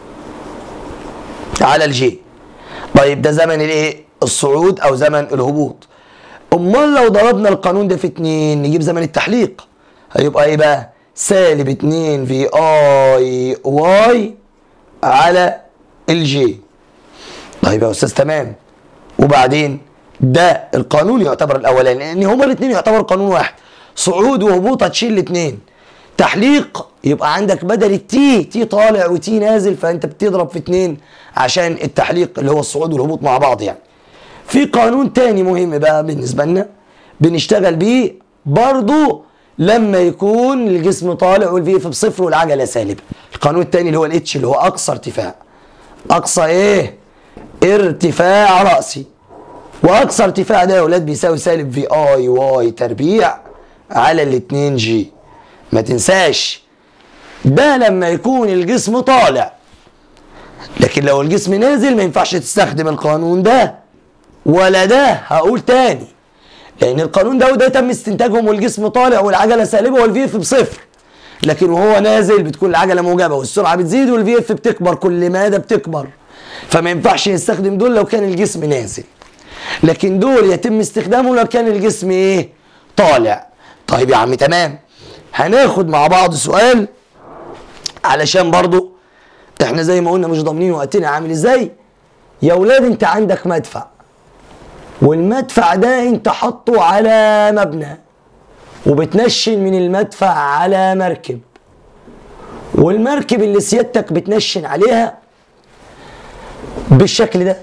على الجي طيب ده زمن الايه الصعود او زمن الهبوط امال لو ضربنا القانون ده في اتنين نجيب زمن التحليق هيبقى ايه بقى سالب اتنين في اي واي على الجي طيب يا استاذ تمام وبعدين ده القانون يعتبر الاولاني لان هما الاثنين يعتبر قانون واحد صعود وهبوط هتشيل الاثنين تحليق يبقى عندك بدل التي تي طالع وتي نازل فانت بتضرب في اثنين عشان التحليق اللي هو الصعود والهبوط مع بعض يعني في قانون تاني مهم بقى بالنسبة لنا بنشتغل بيه برضو لما يكون الجسم طالع والفي اف بصفر والعجلة سالبة القانون التاني اللي هو الاتش اللي هو أقصى ارتفاع أقصى إيه؟ ارتفاع رأسي وأقصى ارتفاع ده يا ولاد بيساوي سالب في اي واي تربيع على الاتنين جي ما تنساش ده لما يكون الجسم طالع لكن لو الجسم نازل ما ينفعش تستخدم القانون ده ولا ده هقول تاني لان القانون ده وده تم استنتاجهم والجسم طالع والعجله سالبه والفي اف بصفر لكن وهو نازل بتكون العجله موجبه والسرعه بتزيد والفي اف بتكبر كل مدى بتكبر فما ينفعش نستخدم دول لو كان الجسم نازل لكن دول يتم استخدامهم لو كان الجسم ايه طالع طيب يا عم تمام هناخد مع بعض سؤال علشان برضو احنا زي ما قلنا مش ضامنين وقتنا عامل ازاي يا ولاد انت عندك مدفع والمدفع ده انت حاطه على مبنى وبتنشن من المدفع على مركب والمركب اللي سيادتك بتنشن عليها بالشكل ده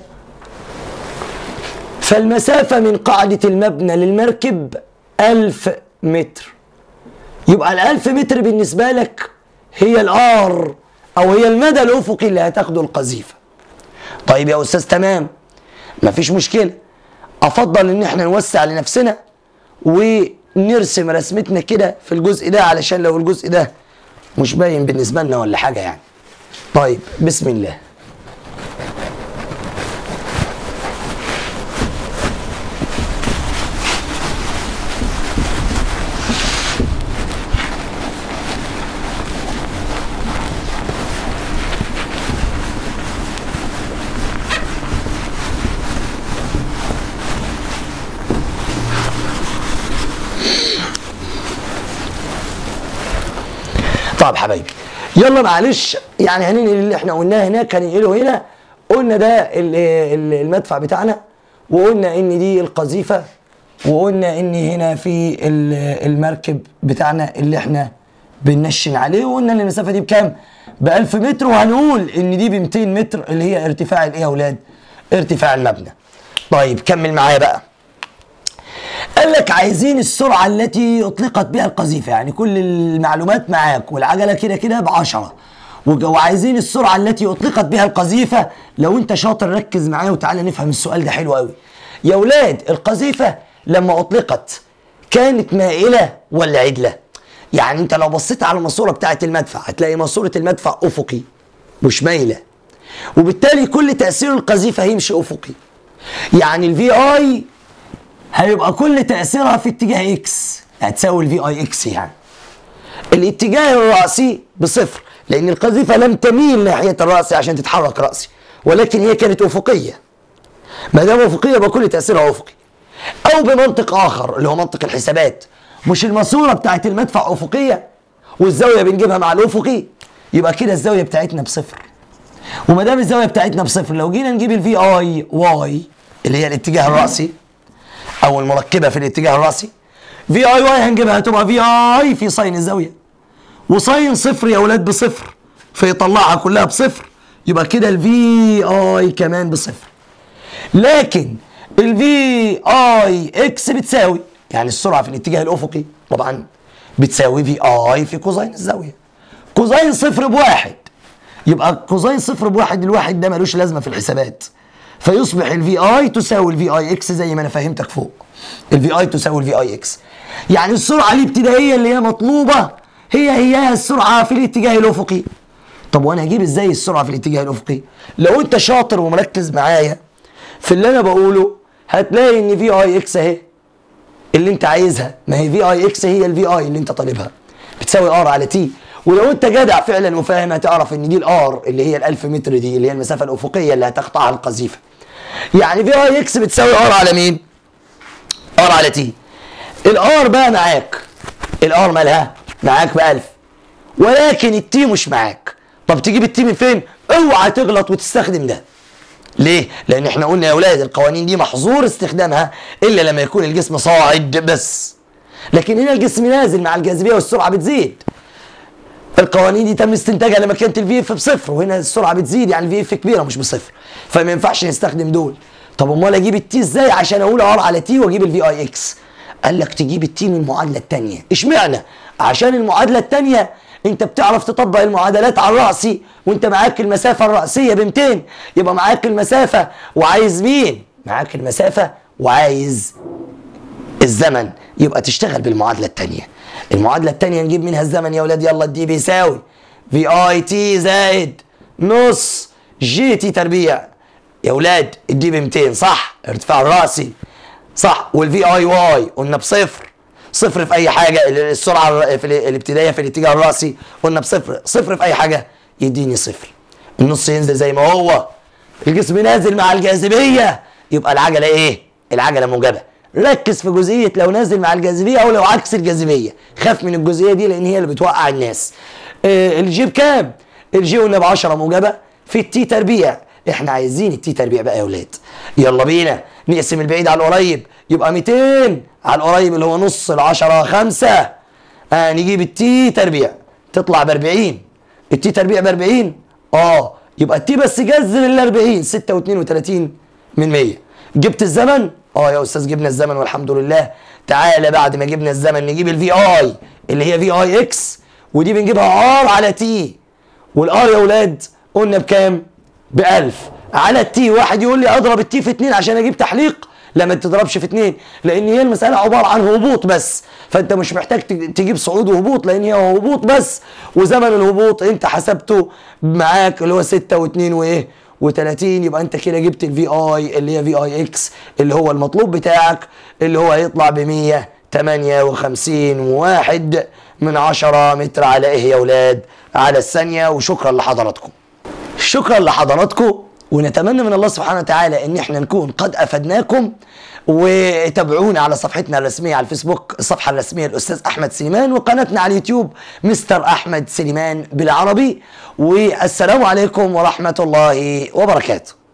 فالمسافة من قاعدة المبنى للمركب ألف متر يبقى الألف متر بالنسبة لك هي الآر أو هي المدى الأفقي اللي هتاخده القذيفة طيب يا أستاذ تمام مفيش مشكلة أفضل إن احنا نوسع لنفسنا ونرسم رسمتنا كده في الجزء ده علشان لو الجزء ده مش باين بالنسبة لنا ولا حاجة يعني طيب بسم الله طب حبايبي يلا معلش يعني هننقل اللي احنا قلناه هناك هننقله هنا قلنا ده ال- ال- المدفع بتاعنا وقلنا ان دي القذيفه وقلنا ان هنا في ال- المركب بتاعنا اللي احنا بننشن عليه وقلنا ان المسافه دي بكام؟ ب 1000 متر وهنقول ان دي ب 200 متر اللي هي ارتفاع الايه يا اولاد؟ ارتفاع المبنى. طيب كمل معايا بقى. قال لك عايزين السرعة التي أطلقت بها القذيفة يعني كل المعلومات معاك والعجلة كده كده بعشرة وج- وعايزين السرعة التي أطلقت بها القذيفة لو أنت شاطر ركز معايا وتعالى نفهم السؤال ده حلو قوي يا ولاد القذيفة لما أطلقت كانت مائلة ولا عدلة يعني أنت لو بصيت على الماسورة بتاعة المدفع هتلاقي ماسورة المدفع أفقي مش مايلة وبالتالي كل تأثير القذيفة هيمشي أفقي يعني الفي اي هيبقى كل تأثيرها في اتجاه اكس هتساوي الفي اي اكس يعني الاتجاه الرأسي بصفر لأن القذيفة لم تميل ناحية الرأس عشان تتحرك رأسي ولكن هي كانت أفقية ما دام أفقية يبقى كل تأثيرها أفقي أو بمنطق آخر اللي هو منطق الحسابات مش الماسورة بتاعت المدفع أفقية والزاوية بنجيبها مع الأفقي يبقى كده الزاوية بتاعتنا بصفر وما دام الزاوية بتاعتنا بصفر لو جينا نجيب الفي اي واي اللي هي الاتجاه الرأسي او المركبه في الاتجاه الراسي في اي واي هنجيبها تبقى في اي في ساين الزاويه وساين صفر يا اولاد بصفر فيطلعها كلها بصفر يبقى كده الفي اي كمان بصفر لكن الفي اي اكس بتساوي يعني السرعه في الاتجاه الافقي طبعا بتساوي في اي في كوزين الزاويه كوزين صفر بواحد يبقى كوزين صفر بواحد الواحد ده ملوش لازمه في الحسابات فيصبح الفي اي تساوي الفي اي اكس زي ما انا فهمتك فوق الفي اي تساوي الفي اي اكس يعني السرعه الابتدائيه اللي هي مطلوبه هي هي السرعه في الاتجاه الافقي طب وانا اجيب ازاي السرعه في الاتجاه الافقي لو انت شاطر ومركز معايا في اللي انا بقوله هتلاقي ان في اي اكس اهي اللي انت عايزها ما هي في اي اكس هي الفي اي اللي انت طالبها بتساوي ار على تي ولو انت جدع فعلا وفاهم هتعرف ان دي الار اللي هي ال1000 متر دي اللي هي المسافه الافقيه اللي هتقطعها القذيفه يعني في اي اكس بتساوي ار على مين ار على تي الار بقى معاك الار مالها معاك ب 1000 ولكن التي مش معاك طب تجيب التي من فين اوعى تغلط وتستخدم ده ليه؟ لأن احنا قلنا يا أولاد القوانين دي محظور استخدامها إلا لما يكون الجسم صاعد بس. لكن هنا الجسم نازل مع الجاذبية والسرعة بتزيد. القوانين دي تم استنتاجها لما كانت الفي اف بصفر وهنا السرعة بتزيد يعني الفي اف كبيرة مش بصفر. فما ينفعش نستخدم دول. طب أمال أجيب التي إزاي عشان أقول ار على تي وأجيب الفي أي إكس؟ قال لك تجيب التي من المعادلة الثانية. اشمعنى؟ عشان المعادلة الثانية انت بتعرف تطبق المعادلات على الرأسي وانت معاك المسافة الرأسية ب 200 يبقى معاك المسافة وعايز مين؟ معاك المسافة وعايز الزمن يبقى تشتغل بالمعادلة التانية المعادلة التانية نجيب منها الزمن يا ولاد يلا الدي بيساوي في اي تي زائد نص جي تي تربيع يا ولاد الدي ب 200 صح ارتفاع الرأسي صح والفي اي واي قلنا بصفر صفر في اي حاجه السرعه في الابتدائيه في الاتجاه الراسي قلنا بصفر صفر في اي حاجه يديني صفر النص ينزل زي ما هو الجسم نازل مع الجاذبيه يبقى العجله ايه العجله موجبه ركز في جزئيه لو نازل مع الجاذبيه او لو عكس الجاذبيه خاف من الجزئيه دي لان هي اللي بتوقع الناس آه الجيب كام الجي قلنا ب 10 موجبه في التي تربيع احنا عايزين التي تربيع بقى يا اولاد يلا بينا نقسم البعيد على القريب يبقى 200 على القريب اللي هو نص ال 10 5 آه نجيب التي تربيع تطلع ب 40 التي تربيع ب 40 اه يبقى التي بس جذر ال 40 6 و32 من 100 جبت الزمن اه يا استاذ جبنا الزمن والحمد لله تعالى بعد ما جبنا الزمن نجيب الفي اي اللي هي في اي اكس ودي بنجيبها ار على تي والار يا اولاد قلنا بكام ب 1000 على التي واحد يقول لي اضرب التي في 2 عشان اجيب تحليق لا ما تضربش في 2 لان هي المساله عباره عن هبوط بس فانت مش محتاج تج- تجيب صعود وهبوط لان هي هبوط بس وزمن الهبوط انت حسبته معاك اللي هو 6 و2 وايه و30 يبقى انت كده جبت الفي اي اللي هي في اي اكس اللي هو المطلوب بتاعك اللي هو هيطلع ب 158 وواحد من 10 متر على ايه يا اولاد على الثانيه وشكرا لحضراتكم شكرا لحضراتكم ونتمنى من الله سبحانه وتعالى ان احنا نكون قد افدناكم وتابعونا على صفحتنا الرسميه على الفيسبوك الصفحه الرسميه الاستاذ احمد سليمان وقناتنا على اليوتيوب مستر احمد سليمان بالعربي والسلام عليكم ورحمه الله وبركاته